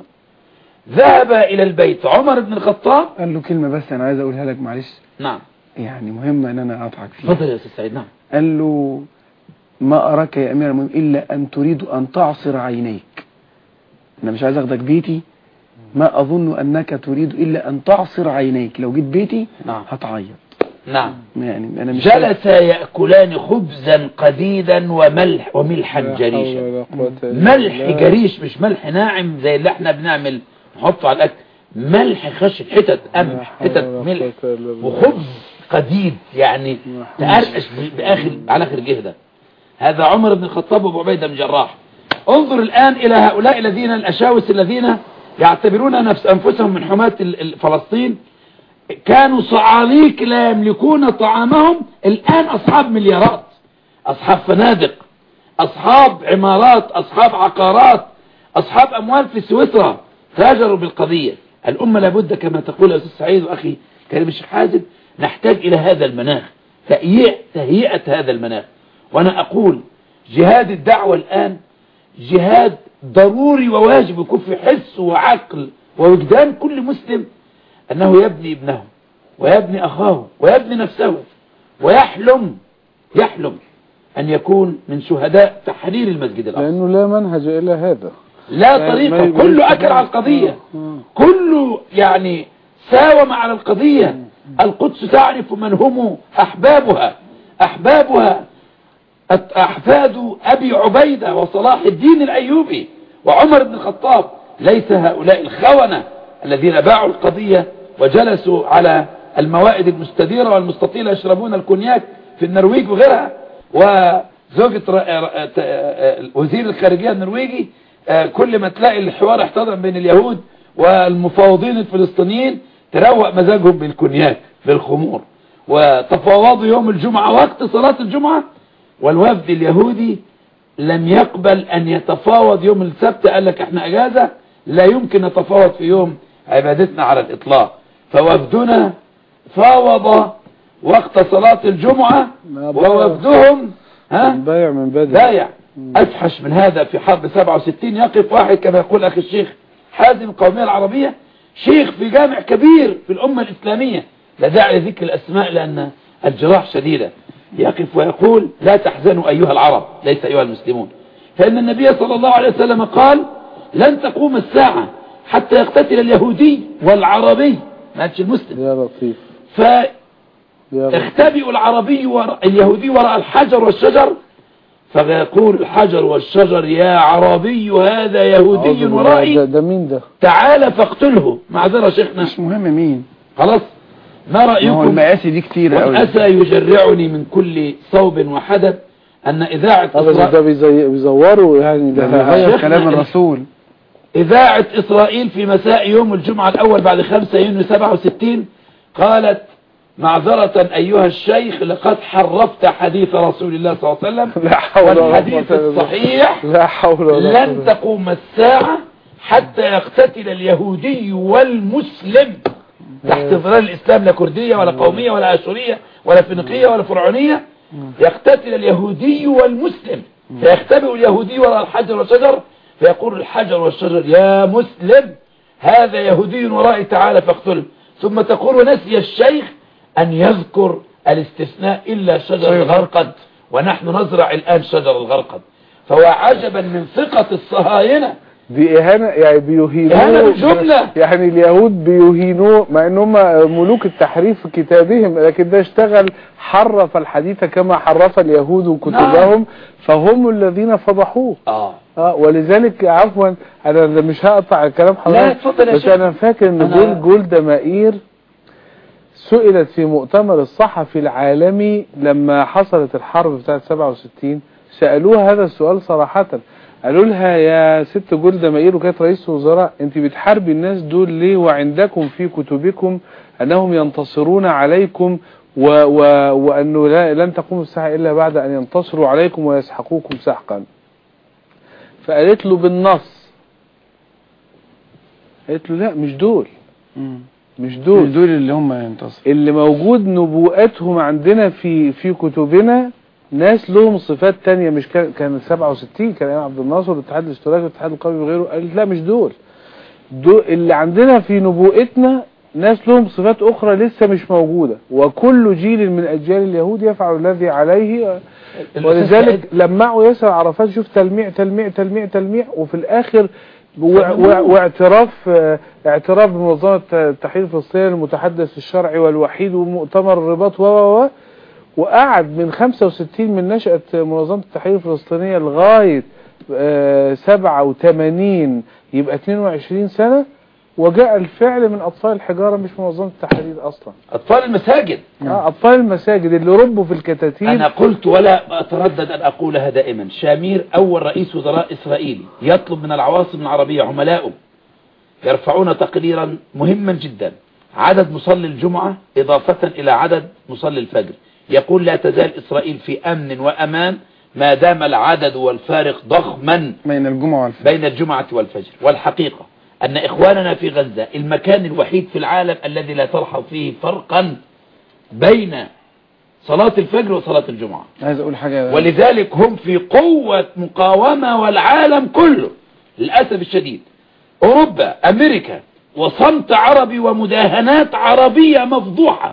ذهب إلى البيت عمر بن الخطاب قال له كلمة بس أنا عايز أقولها لك معلش نعم يعني مهمة إن أنا أضحك فيها اتفضل يا أستاذ سعيد نعم قال له ما أراك يا أمير المؤمنين إلا أن تريد أن تعصر عينيك أنا مش عايز أخدك بيتي ما أظن أنك تريد إلا أن تعصر عينيك لو جيت بيتي نعم هتعيط نعم يعني أنا مش جلس يأكلان خبزا قديدا وملح وملحا لا حول جريشا ولا قوة إلا ملح بالله. جريش مش ملح ناعم زي اللي احنا بنعمل نحطه على الاكل ملح خشن حتت لا قمح حول حتت ولا ملح قوة إلا بالله. وخبز قديد يعني تقرقش باخر على اخر جهده هذا عمر بن الخطاب وابو عبيده بن جراح انظر الان الى هؤلاء الذين الاشاوس الذين يعتبرون نفس انفسهم من حماة ال- ال- فلسطين كانوا صعاليك لا يملكون طعامهم الان اصحاب مليارات اصحاب فنادق اصحاب عمارات اصحاب عقارات اصحاب اموال في سويسرا تاجروا بالقضية الامة لابد كما تقول يا استاذ سعيد واخي كريم الشيخ حازم نحتاج الى هذا المناخ تهيئة, تهيئة هذا المناخ وانا اقول جهاد الدعوة الان جهاد ضروري وواجب يكون في حس وعقل ووجدان كل مسلم انه يبني ابنه ويبني اخاه ويبني نفسه ويحلم يحلم ان يكون من شهداء تحرير المسجد الاقصى لأنه لا منهج إلا هذا لا يعني طريقة ما كله يبقاش- اكل على القضية آه. كله يعني ساوم على القضية القدس تعرف من هم أحبابها أحبابها أت- أحفاد أبي عبيدة وصلاح الدين الأيوبي وعمر بن الخطاب ليس هؤلاء الخونة الذين باعوا القضية وجلسوا على الموائد المستديرة والمستطيلة يشربون الكونياك في النرويج وغيرها وزوجة ر- ر- ت- وزير الخارجية النرويجي آه، كل ما تلاقي الحوار احتضن بين اليهود والمفاوضين الفلسطينيين تروق مزاجهم بالكونياك بالخمور وتفاوضوا يوم الجمعة وقت صلاة الجمعة والوفد اليهودي لم يقبل ان يتفاوض يوم السبت قال لك احنا اجازة لا يمكن نتفاوض في يوم عبادتنا على الإطلاق فوفدنا فاوض وقت صلاة الجمعة ما بقى. ووفدهم ها بايع من بدري بايع أفحش من هذا في حرب 67 يقف واحد كما يقول أخي الشيخ حازم القومية العربية شيخ في جامع كبير في الأمة الإسلامية لا داعي لذكر الأسماء لأن الجراح شديدة يقف ويقول لا تحزنوا أيها العرب ليس أيها المسلمون فإن النبي صلى الله عليه وسلم قال لن تقوم الساعة حتى يقتتل اليهودي والعربي ما قالش المسلم يا لطيف فاختبئوا يا لطيف العربي وراء اليهودي وراء الحجر والشجر فيقول الحجر والشجر يا عربي هذا أعوذ يهودي بالله. ده, ورائي ده مين ده تعال فاقتله معذرة شيخنا مش مهم مين خلاص ما ما هو رأيكم المقاسي دي كتير قوي والأسى يجرعني من كل صوب وحدث أن إذاعة أبدا ده إسرائيل, بيزي- بيزوروا يعني ده ده بيغير شيخنا كلام ال- الرسول إذاعة إسرائيل في مساء يوم الجمعة الأول بعد 5 يونيو 67 قالت معذرة أيها الشيخ لقد حرفت حديث رسول الله صلى الله عليه وسلم لا حول ولا والحديث قوة إلا بالله. الصحيح لا حول ولا لن قوة تقوم الساعة حتى يقتتل اليهودي والمسلم تحت ظلال الإسلام لا كردية ولا قومية ولا أشورية ولا فينيقية ولا فرعونية يقتتل اليهودي والمسلم فيختبئ اليهودي وراء الحجر والشجر فيقول الحجر والشجر يا مسلم هذا يهودي ورائي تعالى فاقتله ثم تقول نسي الشيخ أن يذكر الاستثناء إلا شجر الغرقد ونحن نزرع الآن شجر الغرقد فهو عجبا من ثقة الصهاينة دي إهانة يعني بيهينوه إهانة بالجملة. يعني اليهود بيهينوه مع ان هم ملوك التحريف في كتابهم لكن ده اشتغل حرف الحديث كما حرف اليهود كتبهم فهم الذين فضحوه آه اه ولذلك عفوا انا مش هقطع كلام لا، حضرتك اتفضل يا بس شيخ. انا فاكر ان أنا- جول جولدا مائير سئلت في مؤتمر الصحفي العالمي لما حصلت الحرب بتاعت 67 سألوها هذا السؤال صراحة قالوا لها يا ست جولدا مائير وكانت رئيس وزراء انت بتحاربي الناس دول ليه وعندكم في كتبكم انهم ينتصرون عليكم و و وانه لا لن تقوم الساعة الا بعد ان ينتصروا عليكم ويسحقوكم سحقا فقالت له بالنص قالت له لا مش دول مم. مش دول دول اللي هم ينتصروا اللي موجود نبوءاتهم عندنا في في كتبنا ناس لهم صفات تانية مش كان كان 67 كان ايام عبد الناصر والاتحاد الاشتراكي والاتحاد القومي وغيره قالت لا مش دول دول اللي عندنا في نبوءتنا ناس لهم صفات اخرى لسه مش موجودة وكل جيل من اجيال اليهود يفعل الذي عليه ولذلك لمعوا ياسر عرفات شوف تلميع تلميع تلميع تلميع وفي الاخر وع- وع- واعتراف آه، اعتراف بمنظمة التحرير الفلسطيني المتحدث الشرعي والوحيد ومؤتمر الرباط و و و وقعد من 65 من نشأة منظمة التحرير الفلسطينية لغاية آه، 87 يبقى 22 سنة وجاء الفعل من أطفال الحجارة مش منظمة التحرير أصلا أطفال المساجد آه، أطفال المساجد اللي ربوا في الكتاتيب أنا قلت ولا أتردد أن أقولها دائما شامير أول رئيس وزراء إسرائيلي يطلب من العواصم العربية عملاؤه يرفعون تقريرا مهما جدا عدد مصلي الجمعة إضافة إلى عدد مصلي الفجر يقول لا تزال إسرائيل في أمن وأمان ما دام العدد والفارق ضخما بين الجمعة والفجر بين الجمعة والفجر والحقيقة أن إخواننا في غزة المكان الوحيد في العالم الذي لا تلحظ فيه فرقا بين صلاة الفجر وصلاة الجمعة عايز اقول حاجة ولذلك هم في قوة مقاومة والعالم كله للأسف الشديد أوروبا أمريكا وصمت عربي ومداهنات عربية مفضوحة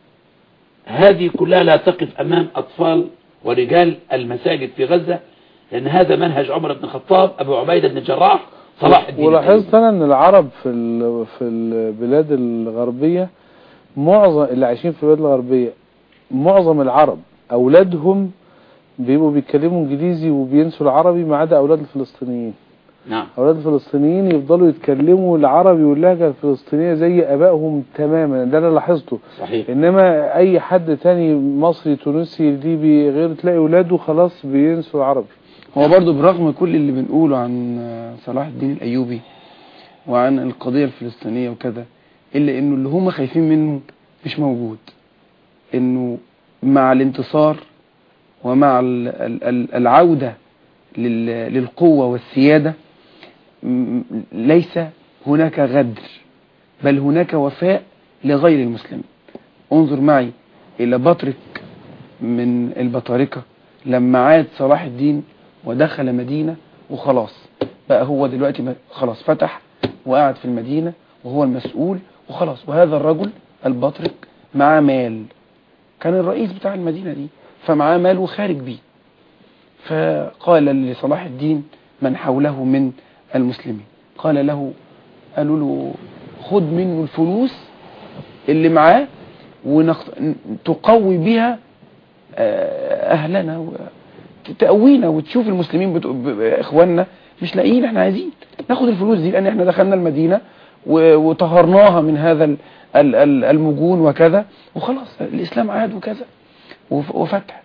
هذه كلها لا تقف أمام أطفال ورجال المساجد في غزة لأن هذا منهج عمر بن الخطاب أبو عبيدة بن الجراح صلاح الدين ولاحظت انا ان العرب في ال- في البلاد الغربية معظم اللي عايشين في البلاد الغربية معظم العرب اولادهم بيبقوا بيتكلموا انجليزي وبينسوا العربي ما عدا اولاد الفلسطينيين نعم اولاد الفلسطينيين يفضلوا يتكلموا العربي واللهجة الفلسطينية زي ابائهم تماما ده انا لاحظته صحيح انما اي حد تاني مصري تونسي ليبي غير تلاقي اولاده خلاص بينسوا العربي هو برضو برغم كل اللي بنقوله عن صلاح الدين الأيوبي وعن القضية الفلسطينية وكذا إلا إنه اللي هم خايفين منه مش موجود إنه مع الانتصار ومع ال- ال- ال- العودة لل- للقوة والسيادة م- ليس هناك غدر بل هناك وفاء لغير المسلمين انظر معي إلى بطرك من البطاركة لما عاد صلاح الدين ودخل مدينة وخلاص بقى هو دلوقتي م- خلاص فتح وقعد في المدينة وهو المسؤول وخلاص وهذا الرجل البطرك معاه مال كان الرئيس بتاع المدينة دي فمعاه مال وخارج بيه فقال لصلاح الدين من حوله من المسلمين قال له قالوا له خد منه الفلوس اللي معاه وتقوي بها آه، أهلنا و- تقوينا وتشوف المسلمين بتو... ب- ب- إخواننا مش لاقيين احنا عايزين ناخد الفلوس دي لأن احنا دخلنا المدينة و... وطهرناها من هذا ال... ال... ال- المجون وكذا وخلاص الإسلام عاد وكذا وف... وفتح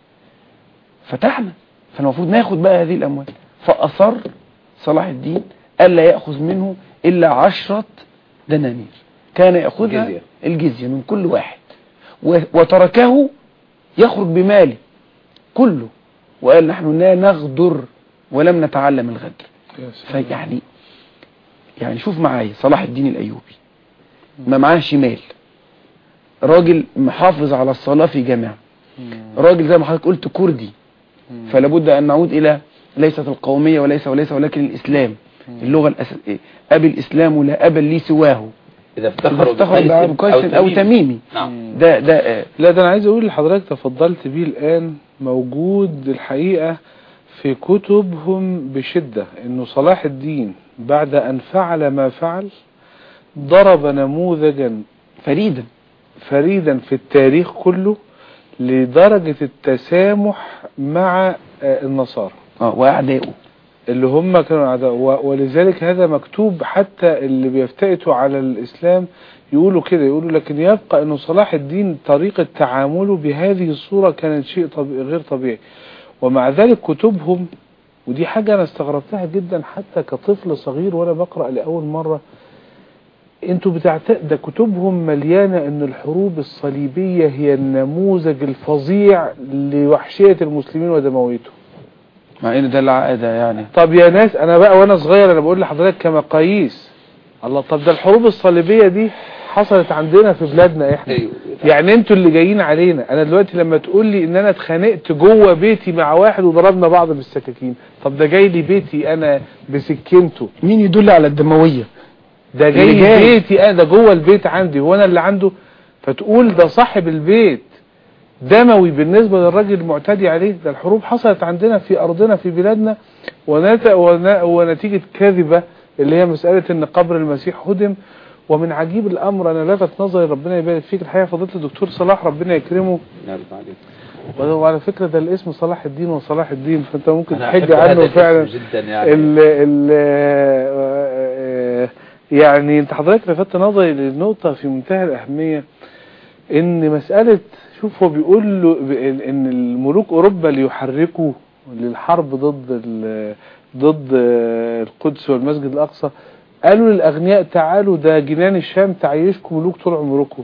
فتحنا فالمفروض ناخد بقى هذه الأموال فأصر صلاح الدين ألا يأخذ منه إلا عشرة دنانير كان يأخذها الجزية. الجزية من كل واحد و- وتركه يخرج بماله كله وقال نحن لا نغدر ولم نتعلم الغدر فيعني يعني شوف معايا صلاح الدين الأيوبي ما معاهش مال راجل محافظ على الصلاة في جامعة راجل زي ما حضرتك قلت كردي فلا بد أن نعود إلى ليست القومية وليس وليس ولكن الإسلام اللغة الأس... أبي الإسلام لا أبا لي سواه إذا افتخروا افتخروا بقيس بقيس أو تميمي نعم ده ده آه، لا ده انا عايز اقول لحضرتك تفضلت بيه الان موجود الحقيقة في كتبهم بشدة انه صلاح الدين بعد ان فعل ما فعل ضرب نموذجا فريدا فريدا في التاريخ كله لدرجة التسامح مع آه، النصارى اه وأعدائه اللي هم كانوا أعداء و- ولذلك هذا مكتوب حتى اللي بيفتئتوا على الإسلام يقولوا كده يقولوا لكن يبقى أنه صلاح الدين طريقة تعامله بهذه الصورة كانت شيء طبيعي غير طبيعي ومع ذلك كتبهم ودي حاجة أنا استغربتها جدا حتى كطفل صغير وأنا بقرأ لأول مرة انتوا بتعت... ده كتبهم مليانة ان الحروب الصليبية هي النموذج الفظيع لوحشية المسلمين ودمويتهم مع ان ده العقده يعني طب يا ناس انا بقى وانا صغير انا بقول لحضرتك كمقاييس الله طب ده الحروب الصليبية دي حصلت عندنا في بلادنا احنا أيوه. يعني انتوا اللي جايين علينا انا دلوقتي لما تقول لي ان انا اتخانقت جوه بيتي مع واحد وضربنا بعض بالسكاكين طب ده جاي لي بيتي انا بسكينته مين يدل على الدمويه ده اللي جاي جاي. بيتي انا ده جوه البيت عندي هو انا اللي عنده فتقول ده صاحب البيت دموي بالنسبة للراجل المعتدي عليه ده الحروب حصلت عندنا في أرضنا في بلادنا ونت... ون... ونتيجة كاذبة اللي هي مسألة ان قبر المسيح هدم ومن عجيب الأمر أنا لفت نظري ربنا يبارك فيك الحقيقة فضيلة الدكتور صلاح ربنا يكرمه نعرف عليك وعلى فكرة ده الاسم صلاح الدين وصلاح الدين فأنت ممكن أنا تحج أحب هذا عنه الاسم فعلا جدا يعني ال ال يعني انت حضرتك لفت نظري للنقطة في منتهى الأهمية ان مسألة شوف هو بيقول له ب- ان الملوك اوروبا ليحركوا للحرب ضد ال- ضد القدس والمسجد الاقصى قالوا للاغنياء تعالوا ده جنان الشام تعيشكم ملوك طول عمركم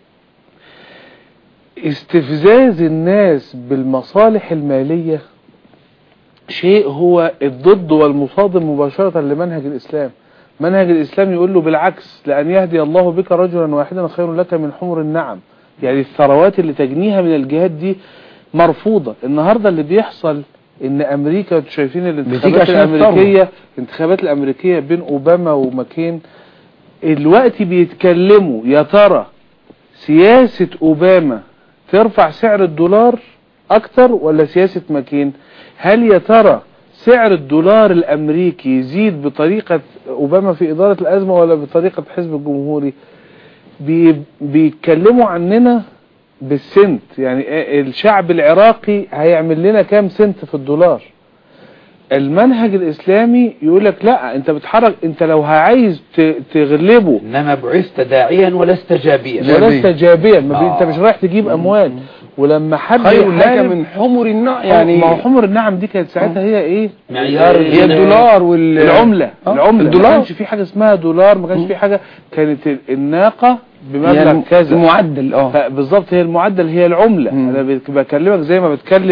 استفزاز الناس بالمصالح المالية شيء هو الضد والمصادم مباشرة لمنهج الإسلام منهج الإسلام يقول له بالعكس لأن يهدي الله بك رجلا واحدا خير لك من حمر النعم يعني الثروات اللي تجنيها من الجهات دي مرفوضة النهاردة اللي بيحصل ان امريكا انتوا شايفين الانتخابات بتيجي عشان الامريكية الانتخابات الامريكية بين اوباما وماكين الوقت بيتكلموا يا ترى سياسة اوباما ترفع سعر الدولار اكتر ولا سياسة ماكين هل يا ترى سعر الدولار الامريكي يزيد بطريقة اوباما في ادارة الازمة ولا بطريقة حزب الجمهوري بي بيتكلموا عننا بالسنت يعني الشعب العراقي هيعمل لنا كام سنت في الدولار المنهج الاسلامي يقول لك لا انت بتحرك انت لو عايز ت- تغلبه إنما بعثت داعيا ولست جابيا لا. ولست جابيا ما بي- آه. انت مش رايح تجيب اموال ولما حد خير لك يحارب- من حمر النعم يعني يعني ما هو حمر النعم دي كانت ساعتها هي ايه معيار هي الدولار وال العملة آه، العملة ما الدولار كانش في حاجة اسمها دولار ما كانش في حاجة كانت ال- الناقة هي بمبلغ الم- كذا المعدل اه بالظبط هي المعدل هي العملة مم. انا بك- بكلمك زي ما بتكلم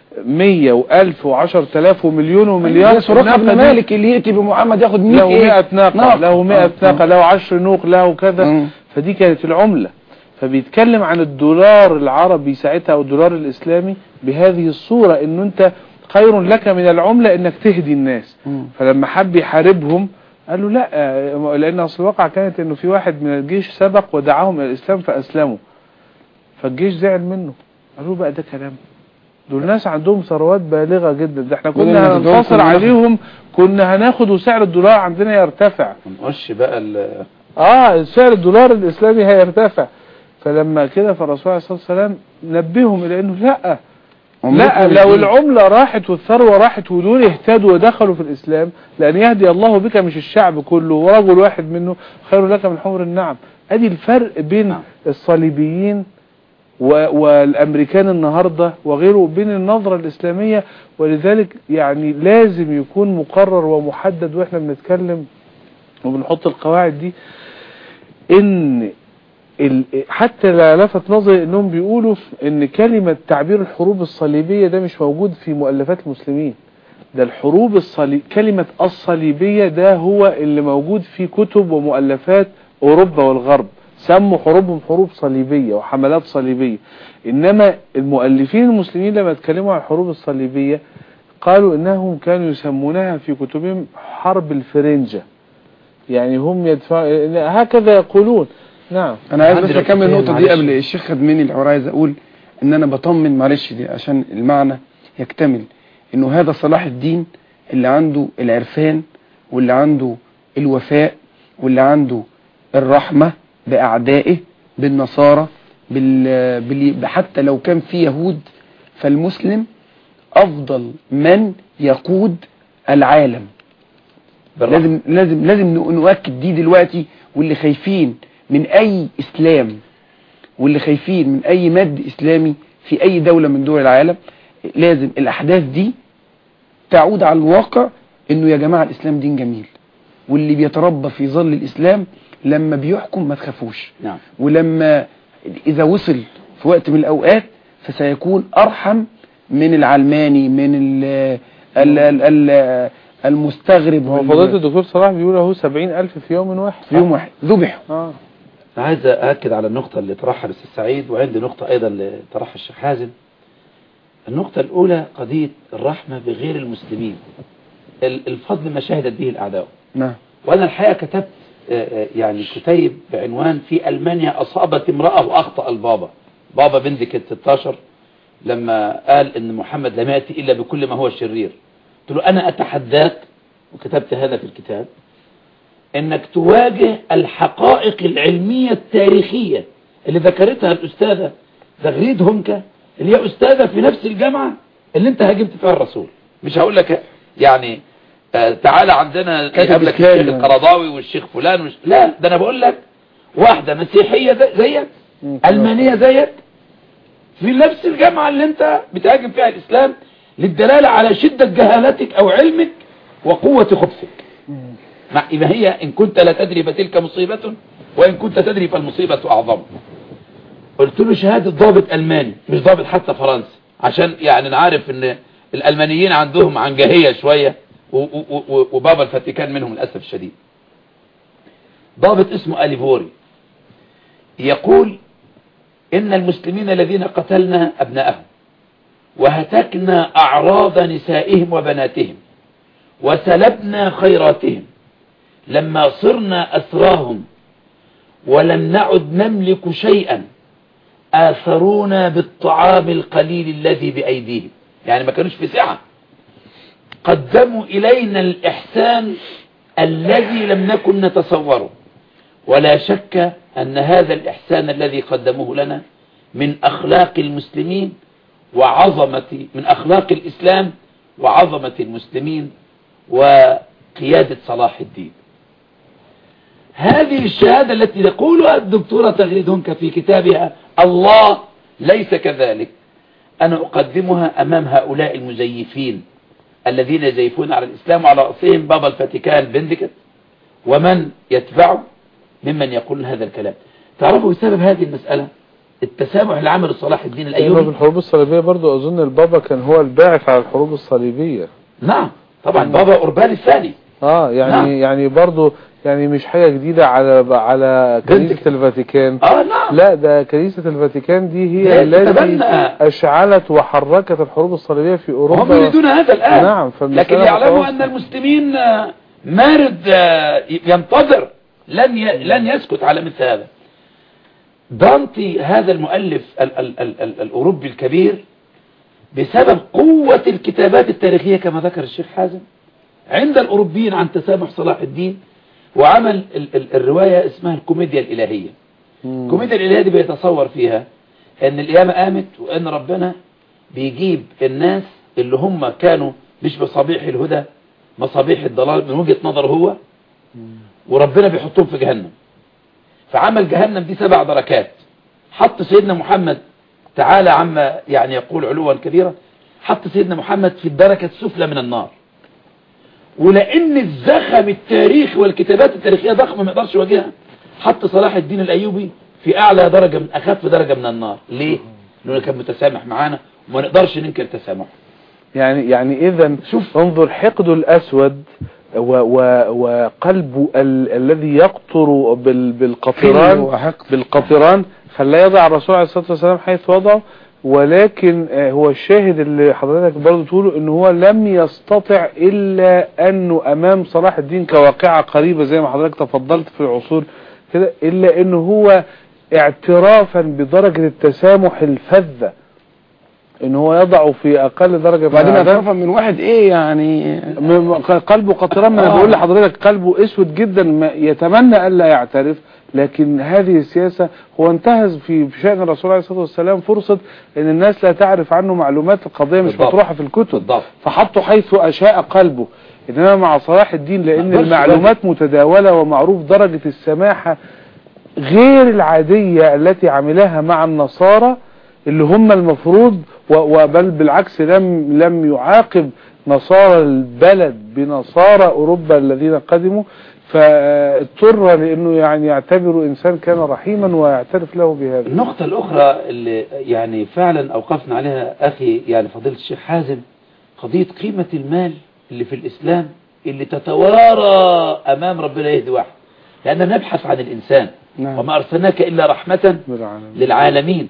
مية وألف وعشر تلاف ومليون ومليار زي سراقة بن الناقة دي مالك اللي يأتي بمحمد ياخد 100 له إيه؟ 100 ناقة ناقة. له 100 آه. ناقة له 10 نوق له كذا مم. فدي كانت العملة فبيتكلم عن الدولار العربي ساعتها او الدولار الاسلامي بهذه الصورة انه انت خير لك من العملة انك تهدي الناس مم. فلما حب يحاربهم قالوا لا آه، لان اصل الواقع كانت انه في واحد من الجيش سبق ودعاهم الى الاسلام فاسلموا فالجيش زعل منه قالوا بقى ده كلام دول ناس عندهم ثروات بالغة جدا ده احنا دول كنا اللي دول هننتصر كنا عليهم كنا هناخد وسعر الدولار عندنا يرتفع ما نقولش بقى ال- اه سعر الدولار الاسلامي هيرتفع فلما كده فالرسول عليه الصلاه والسلام نبههم الى انه لا لا عملتنا لو الدين. العملة راحت والثروة راحت ودول اهتدوا ودخلوا في الإسلام لأن يهدي الله بك مش الشعب كله ورجل واحد منه خير لك من حمر النعم أدي الفرق بين نعم. الصليبيين و- والأمريكان النهاردة وغيره بين النظرة الإسلامية ولذلك يعني لازم يكون مقرر ومحدد وإحنا بنتكلم وبنحط القواعد دي ان ال- حتى لا لفت نظري انهم بيقولوا ان كلمة تعبير الحروب الصليبية ده مش موجود في مؤلفات المسلمين ده الحروب الصليب كلمة الصليبية ده هو اللي موجود في كتب ومؤلفات اوروبا والغرب سموا حروبهم حروب صليبية وحملات صليبية انما المؤلفين المسلمين لما اتكلموا عن الحروب الصليبية قالوا انهم كانوا يسمونها في كتبهم حرب الفرنجة يعني هم يدفعوا هكذا يقولون نعم انا عايز عندي بس اكمل نقطتين، النقطه دي معلش. قبل الشيخ خد مني الحوار عايز اقول ان انا بطمن معلش دي عشان المعنى يكتمل انه هذا صلاح الدين اللي عنده العرفان واللي عنده الوفاء واللي عنده الرحمه باعدائه بالنصارى بال... بال... حتى لو كان في يهود فالمسلم افضل من يقود العالم بالرحمة. لازم لازم لازم نؤ- نؤكد دي دلوقتي واللي خايفين من اي اسلام واللي خايفين من اي مد اسلامي في اي دولة من دول العالم لازم الاحداث دي تعود على الواقع انه يا جماعة الاسلام دين جميل واللي بيتربى في ظل الاسلام لما بيحكم ما تخافوش نعم ولما اذا وصل في وقت من الاوقات فسيكون ارحم من العلماني من ال ال ال ال المستغرب هو وال- فضيلة الدكتور صلاح بيقول اهو سبعين ألف في يوم واحد في يوم واحد ذبحوا اه أنا عايز أأكد على النقطة اللي طرحها الأستاذ سعيد وعندي نقطة أيضا اللي طرحها الشيخ حازم النقطة الأولى قضية الرحمة بغير المسلمين ال- الفضل ما شهدت به الأعداء نعم وأنا الحقيقة كتبت آه، آه، يعني كتيب بعنوان في ألمانيا أصابت امرأة وأخطأ البابا بابا بندكت 16 لما قال إن محمد لم يأتي إلا بكل ما هو شرير قلت له أنا أتحداك وكتبت هذا في الكتاب انك تواجه الحقائق العلمية التاريخية اللي ذكرتها الأستاذة زغريد هونكا اللي هي أستاذة في نفس الجامعة اللي انت هاجمت فيها الرسول مش هقول لك يعني آه تعالى عندنا كاتب يقابلك إسلامي الشيخ يعني. القرضاوي والشيخ فلان وش... لا ده انا بقول لك واحدة مسيحية زي- زيك ألمانية زيك في نفس الجامعة اللي انت بتهاجم فيها الإسلام للدلالة على شدة جهالتك أو علمك وقوة خبثك مع إذا هي إن كنت لا تدري فتلك مصيبة وإن كنت تدري فالمصيبة أعظم قلت له شهادة ضابط ألماني مش ضابط حتى فرنسي عشان يعني نعرف إن الألمانيين عندهم عنجهية شوية و- و- و- وبابا الفاتيكان منهم للأسف الشديد ضابط اسمه أليفوري يقول إن المسلمين الذين قتلنا أبنائهم وهتكنا أعراض نسائهم وبناتهم وسلبنا خيراتهم لما صرنا أسراهم ولم نعد نملك شيئا آثرونا بالطعام القليل الذي بأيديهم يعني ما كانوش في سعة قدموا إلينا الإحسان الذي لم نكن نتصوره ولا شك أن هذا الإحسان الذي قدموه لنا من أخلاق المسلمين وعظمة من أخلاق الإسلام وعظمة المسلمين وقيادة صلاح الدين هذه الشهادة التي تقولها الدكتورة تغريد هنك في كتابها الله ليس كذلك أنا أقدمها أمام هؤلاء المزيفين الذين يزيفون على الإسلام وعلى رأسهم بابا الفاتيكان بندكت ومن يتبعه ممن يقول هذا الكلام تعرفوا بسبب هذه المسألة التسامح اللي عمله صلاح الدين أيوة في الايوبي الحروب الصليبية برضو أظن البابا كان هو الباعث على الحروب الصليبية نعم طبعا بابا اوربان الثاني اه يعني نعم. يعني برضو يعني مش حاجة جديدة على على كنيسة بنتك. الفاتيكان اه نعم لا ده كنيسة الفاتيكان دي ده هي التي تتبنى. أشعلت وحركت الحروب الصليبية في أوروبا هم يريدون هذا الآن نعم، فالمسألة لكن يعلموا متواصلة. أن المسلمين آه، مارد آه، ينتظر لن ي... لن يسكت على مثل هذا دانتي هذا المؤلف ال... ال... ال... ال... الأوروبي الكبير بسبب قوة الكتابات التاريخية كما ذكر الشيخ حازم عند الأوروبيين عن تسامح صلاح الدين وعمل ال... ال... الرواية اسمها الكوميديا الإلهية مم. الكوميديا الإلهية دي بيتصور فيها ان القيامة قامت وان ربنا بيجيب الناس اللي هم كانوا مش مصابيح الهدى مصابيح الضلال من وجهة نظره هو وربنا بيحطهم في جهنم فعمل جهنم دي سبع دركات حط سيدنا محمد تعالى عما يعني يقول علوا كبيرا حط سيدنا محمد في الدركة السفلى من النار ولان الزخم التاريخي والكتابات التاريخية ضخمة ما يقدرش يواجهها حط صلاح الدين الايوبي في اعلى درجة من اخف درجة من النار ليه لانه كان متسامح معانا وما نقدرش ننكر تسامحه يعني يعني إذا شوف. انظر حقده الأسود و و وقلبه ال الذي يقطر بال بالقطران وحقد. بالقطران خلاه يضع الرسول عليه الصلاة والسلام حيث وضعه ولكن آه، هو الشاهد اللي حضرتك برضه تقوله ان هو لم يستطع الا انه امام صلاح الدين كواقعة قريبة زي ما حضرتك تفضلت في العصور كده الا انه هو اعترافا بدرجة التسامح الفذة ان هو يضعه في اقل درجة من وبعدين العذاب. اعترافا من واحد ايه يعني م- قلبه قطران ما انا آه. بقول لحضرتك قلبه اسود جدا ما يتمنى الا يعترف لكن هذه السياسة هو انتهز في في شأن الرسول عليه الصلاة والسلام فرصة ان الناس لا تعرف عنه معلومات القضية مش بالضبط. مطروحة في الكتب بالضبط. فحطه حيث اشاء قلبه انما مع صلاح الدين لان ما أقدرش المعلومات متداولة ومعروف درجة السماحة غير العادية التي عملها مع النصارى اللي هم المفروض و- وبل بالعكس لم لم يعاقب نصارى البلد بنصارى اوروبا الذين قدموا فاضطر لانه يعني يعتبر انسان كان رحيما ويعترف له بهذا النقطة الأخرى اللي يعني فعلا أوقفنا عليها أخي يعني فضيلة الشيخ حازم قضية قيمة المال اللي في الإسلام اللي تتوارى أمام ربنا يهدي واحد لأننا نبحث عن الإنسان نعم. وما أرسلناك إلا رحمة بالعالم. للعالمين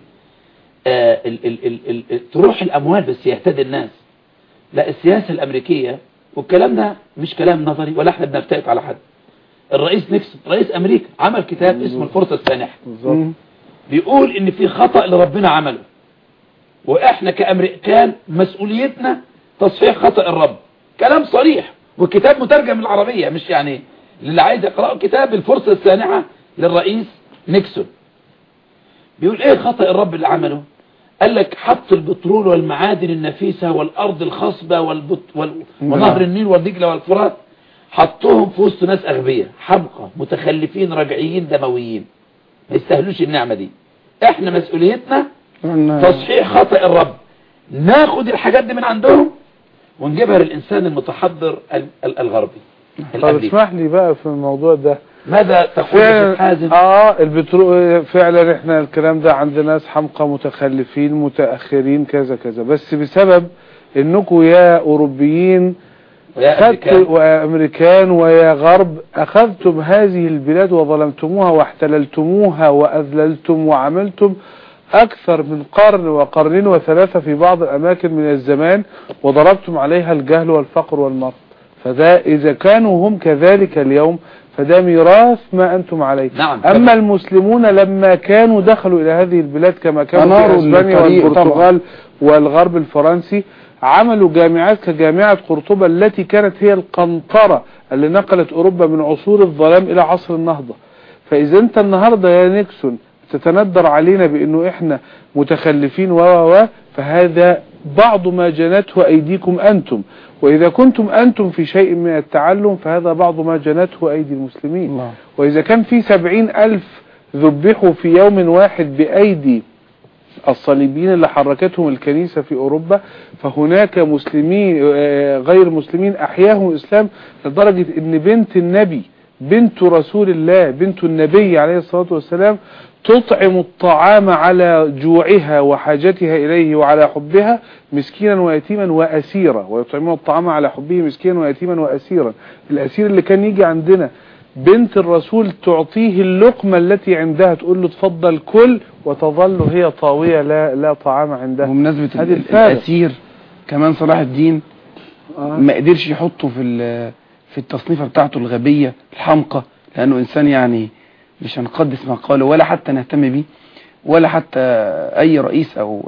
آه ال ال ال ال ال تروح الأموال بس يهتدي الناس لا السياسة الأمريكية والكلام ده مش كلام نظري ولا احنا بنفتئت على حد الرئيس نيكسون رئيس أمريكا عمل كتاب اسمه الفرصة السانحة بالظبط مم. بيقول ان في خطأ لربنا عمله واحنا كامريكان مسؤوليتنا تصحيح خطأ الرب كلام صريح والكتاب مترجم العربية مش يعني اللي عايز يقرأه كتاب الفرصة السانحة للرئيس نيكسون بيقول ايه خطأ الرب اللي عمله قال لك حط البترول والمعادن النفيسة والارض الخصبة والبت وال... ونهر النيل والدجلة والفرات حطهم في وسط ناس اغبياء حمقى متخلفين رجعيين دمويين ما يستاهلوش النعمة دي احنا مسؤوليتنا قلنا- تصحيح خطأ الرب ناخد الحاجات دي من عندهم ونجيبها للإنسان المتحضر ال- ال- الغربي طب الأمريكي اسمح لي بقى في الموضوع ده ماذا تقول يا شيخ حازم اه البترول فعلا احنا الكلام ده عند ناس حمقى متخلفين متأخرين كذا كذا بس بسبب انكم يا اوروبيين ويا خدتوا أمريكان وامريكان ويا غرب اخذتم هذه البلاد وظلمتموها واحتللتموها واذللتم وعملتم اكثر من قرن وقرنين وثلاثة في بعض الاماكن من الزمان وضربتم عليها الجهل والفقر والمرض فده اذا كانوا هم كذلك اليوم فده ميراث ما انتم عليه نعم. اما المسلمون لما كانوا دخلوا الى هذه البلاد كما كانوا في أناروا اسبانيا الطريق والبرتغال والغرب الفرنسي عملوا جامعات كجامعة قرطبة التي كانت هي القنطرة اللي نقلت أوروبا من عصور الظلام إلى عصر النهضة فإذا أنت النهاردة يا نيكسون تتندر علينا بأنه إحنا متخلفين و و و فهذا بعض ما جنته أيديكم أنتم وإذا كنتم أنتم في شيء من التعلم فهذا بعض ما جنته أيدي المسلمين الله. وإذا كان في سبعين ألف ذبحوا في يوم واحد بأيدي الصليبيين اللي حركتهم الكنيسة في أوروبا فهناك مسلمين آه، غير مسلمين أحياهم الإسلام لدرجة أن بنت النبي بنت رسول الله بنت النبي عليه الصلاة والسلام تطعم الطعام على جوعها وحاجتها إليه وعلى حبها مسكينا ويتيما وأسيرا ويطعمون الطعام على حبه مسكينا ويتيما وأسيرا الأسير اللي كان يجي عندنا بنت الرسول تعطيه اللقمة التي عندها تقول له تفضل كل وتظل هي طاوية لا, لا طعام عندها بمناسبة هذه ال- الفارق. الأسير كمان صلاح الدين آه. ما قدرش يحطه في ال- في التصنيفة بتاعته الغبية الحمقى لأنه إنسان يعني مش هنقدس ما قاله ولا حتى نهتم بيه ولا حتى أي رئيس أو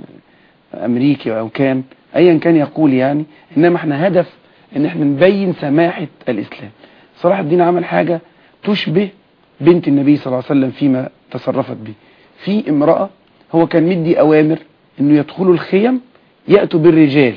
آه، أمريكي أو كان أيا كان يقول يعني إنما احنا هدف إن احنا نبين سماحة الإسلام صلاح الدين عمل حاجة تشبه بنت النبي صلى الله عليه وسلم فيما تصرفت به في امرأة هو كان مدي أوامر إنه يدخلوا الخيم يأتوا بالرجال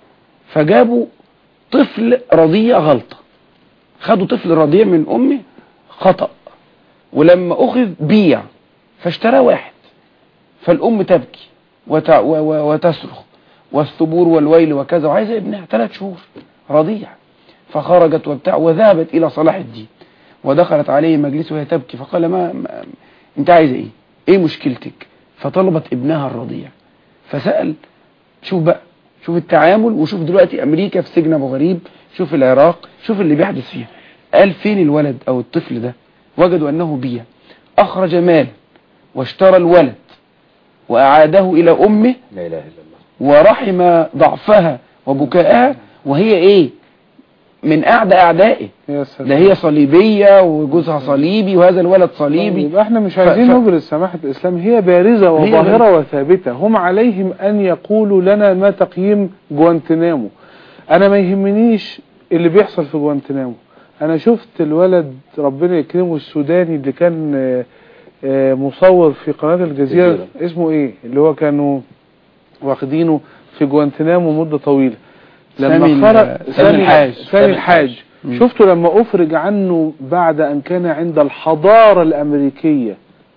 فجابوا طفل رضيع غلطة خدوا طفل رضيع من أمه خطأ ولما أخذ بيع فاشترى واحد فالأم تبكي وتع و و وتصرخ والثبور والويل وكذا وعايزة ابنها ثلاث شهور رضيع فخرجت وبتاع وذهبت إلى صلاح الدين ودخلت عليه مجلس وهي تبكي فقال ما, ما انت عايزة ايه ايه مشكلتك فطلبت ابنها الرضيع فسأل شوف بقى شوف التعامل وشوف دلوقتي امريكا في سجن ابو غريب شوف العراق شوف اللي بيحدث فيها قال فين الولد او الطفل ده وجدوا انه بيع اخرج مال واشترى الولد واعاده الى امه لا اله الا الله ورحم ضعفها وبكائها وهي ايه من اعدى اعدائه يا سلام ده هي صليبية وجوزها صليبي وهذا الولد صليبي يبقى احنا مش عايزين ف- نبرز سماحة الإسلام هي بارزة هي وظاهرة بارزة. وثابتة هم عليهم أن يقولوا لنا ما تقييم جوانتنامو أنا ما يهمنيش اللي بيحصل في جوانتنامو أنا شفت الولد ربنا يكرمه السوداني اللي كان آه، آه، مصور في قناة الجزيرة الجزيرة. اسمه إيه اللي هو كانوا واخدينه في جوانتنامو مدة طويلة سامي لما ال- خرج سامي الحاج. سامي سامي الحاج الحاج. مم. شفته لما أفرج عنه بعد أن كان عند الحضارة الأمريكية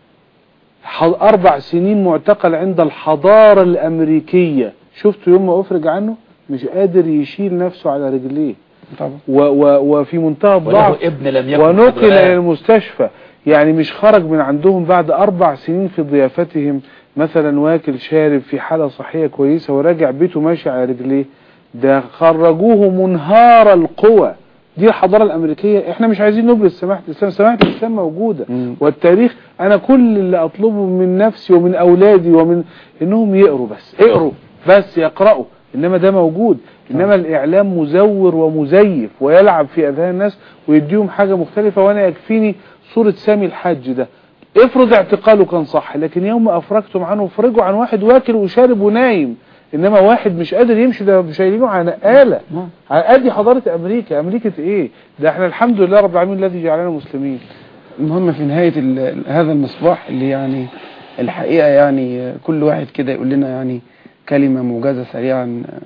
ح- أربع سنين معتقل عند الحضارة الأمريكية شفته يوم ما أفرج عنه مش قادر يشيل نفسه على رجليه طبعا و و وفي منتهى وله الضعف ابن لم يكن ونقل قد إلى رآه. المستشفى يعني مش خرج من عندهم بعد أربع سنين في ضيافتهم مثلا واكل شارب في حالة صحية كويسة وراجع بيته ماشي على رجليه ده خرجوه منهار القوى دي الحضارة الأمريكية احنا مش عايزين نبرز سماحة الإسلام سماحة الإسلام موجودة مم. والتاريخ أنا كل اللي أطلبه من نفسي ومن أولادي ومن إنهم يقروا بس اقروا بس يقرأوا إنما ده موجود إنما الإعلام مزور ومزيف ويلعب في أذهان الناس ويديهم حاجة مختلفة وأنا يكفيني صورة سامي الحج ده افرض اعتقاله كان صح لكن يوم افرجتم عنه افرجوا عن واحد واكل وشارب ونايم انما واحد مش قادر يمشي ده شايلينه على نقاله نعم. ادي حضاره امريكا امريكا ايه ده احنا الحمد لله رب العالمين الذي جعلنا مسلمين المهم في نهاية ال- هذا المصباح اللي يعني الحقيقة يعني كل واحد كده يقول لنا يعني كلمة موجزة سريعا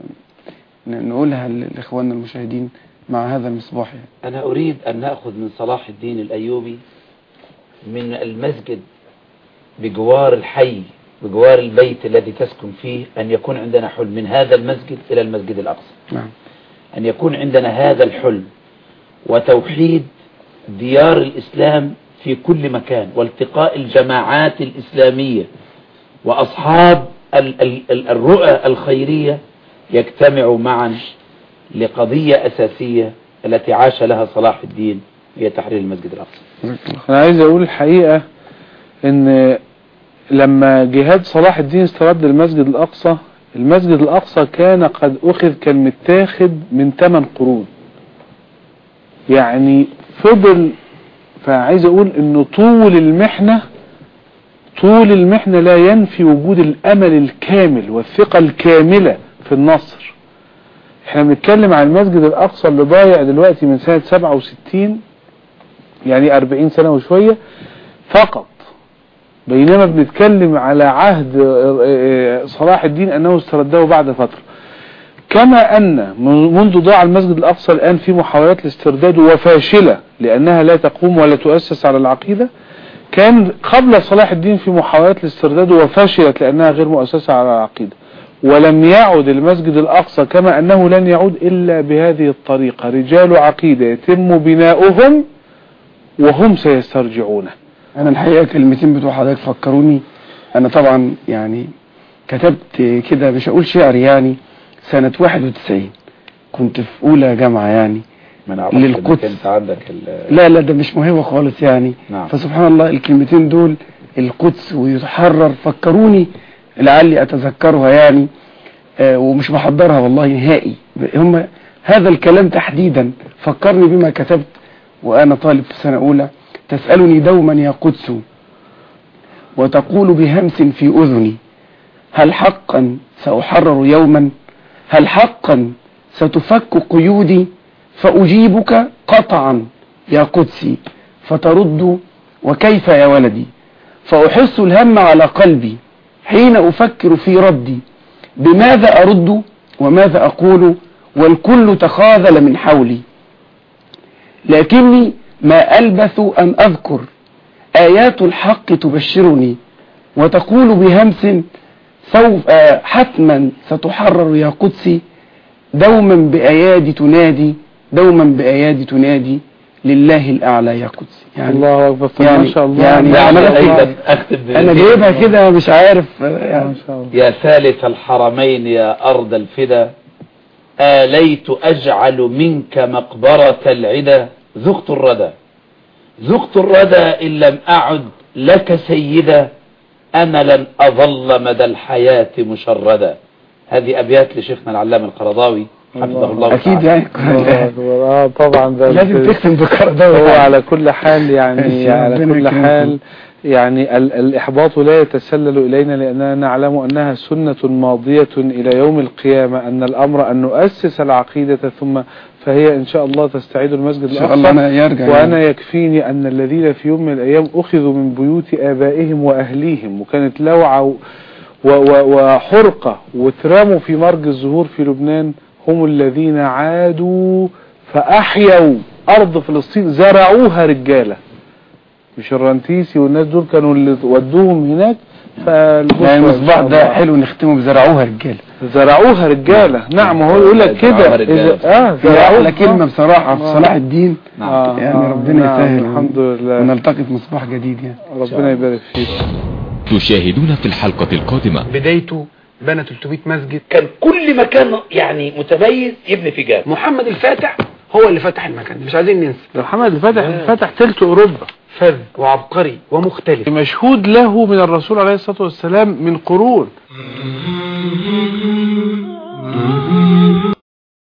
ن- نقولها ل- لإخواننا المشاهدين مع هذا المصباح يعني. أنا أريد أن نأخذ من صلاح الدين الأيوبي من المسجد بجوار الحي بجوار البيت الذي تسكن فيه أن يكون عندنا حلم من هذا المسجد إلى المسجد الأقصى نعم أن يكون عندنا هذا الحلم وتوحيد ديار الإسلام في كل مكان والتقاء الجماعات الإسلامية وأصحاب ال- ال- ال- الرؤى الخيرية يجتمعوا معا لقضية أساسية التي عاش لها صلاح الدين هي تحرير المسجد الأقصى جزاك الله. انا عايز اقول الحقيقة ان لما جهاد صلاح الدين استرد المسجد الاقصى المسجد الاقصى كان قد اخذ كان متاخد من 8 قرون يعني فضل فعايز اقول ان طول المحنة طول المحنة لا ينفي وجود الامل الكامل والثقة الكاملة في النصر احنا بنتكلم عن المسجد الاقصى اللي ضايع دلوقتي من سنة 67 يعني 40 سنة وشوية فقط بينما بنتكلم على عهد آه، آه، صلاح الدين أنه استرده بعد فترة كما أن من- منذ ضاع المسجد الأقصى الآن في محاولات لاسترداده وفاشلة لأنها لا تقوم ولا تؤسس على العقيدة كان قبل صلاح الدين في محاولات لاسترداده وفشلت لأنها غير مؤسسة على العقيدة ولم يعد المسجد الأقصى كما أنه لن يعود إلا بهذه الطريقة رجال عقيدة يتم بناؤهم وهم سيسترجعونه انا الحقيقه كلمتين بتوع حضرتك فكروني انا طبعا يعني كتبت كده مش هقول شعر يعني سنة 91 كنت في اولى جامعة يعني من عرفت للقدس. إنك انت عندك ال- لا لا ده مش مهم خالص يعني نعم. فسبحان الله الكلمتين دول القدس ويتحرر فكروني لعلي اتذكرها يعني آه ومش بحضرها والله نهائي هم هذا الكلام تحديدا فكرني بما كتبت وانا طالب في سنة اولى تسألني دوما يا قدس وتقول بهمس في اذني هل حقا ساحرر يوما هل حقا ستفك قيودي فأجيبك قطعا يا قدسي فترد وكيف يا ولدي فأحس الهم على قلبي حين أفكر في ردي بماذا أرد وماذا أقول والكل تخاذل من حولي لكني ما ألبث أن أذكر آيات الحق تبشرني وتقول بهمس سوف آه، حتما ستحرر يا قدسي دوما بأيادي تنادي دوما بأيادي تنادي لله الأعلى يا قدسي يعني الله اكبر طب يعني- ما شاء الله يعني ما عملت شاء الله. إيه؟ أيضا أكتب أنا جايبها كده مش عارف آه، يعني ما شاء الله يا ثالث الحرمين يا أرض الفدا آليت أجعل منك مقبرة العدا ذقت الردى ذقت الردى إن لم أعد لك سيدا أملا أظل مدى الحياة مشردا هذه أبيات لشيخنا العلام القرضاوي حفظه الله أكيد تعالى. يعني الله أكبر. اه طبعا ده لازم تختم بكرة هو على كل حال يعني ماشي، على ربنا كل يكرمكم. حال يعني ال الإحباط لا يتسلل إلينا لأننا نعلم أنها سنة ماضية إلى يوم القيامة أن الأمر أن نؤسس العقيدة ثم فهي إن شاء الله تستعيد المسجد إن شاء الله أنا يرجع وأنا يكفيني أن الذين في يوم من الأيام أخذوا من بيوت آبائهم وأهليهم وكانت لوعة و- و- وحرقة واترموا في مرج الزهور في لبنان هم الذين عادوا فأحيوا أرض فلسطين زرعوها رجالة مش الرنتيسي والناس دول كانوا اللي ودوهم هناك فالبصرة يعني إن المصباح شاء ده الله. حلو نختمه بزرعوها رجاله زرعوها رجالة نعم هو يقول لك كده زرعوها رجالة. إذا- اه دي زرعوها احلى كلمة بصراحة في آه. صلاح الدين آه، يعني آه، ربنا نعم، يسهل الحمد لله ونلتقي في مصباح جديد يعني ربنا يبارك فيك تشاهدون في الحلقة القادمة بدايته بنى 300 مسجد كان كل مكان يعني متميز يبني في جامع محمد الفاتح هو اللي فتح المكان ده مش عايزين ننسى ده محمد اللي فتح فتح تلت اوروبا فذ وعبقري ومختلف مشهود له من الرسول عليه الصلاة والسلام من قرون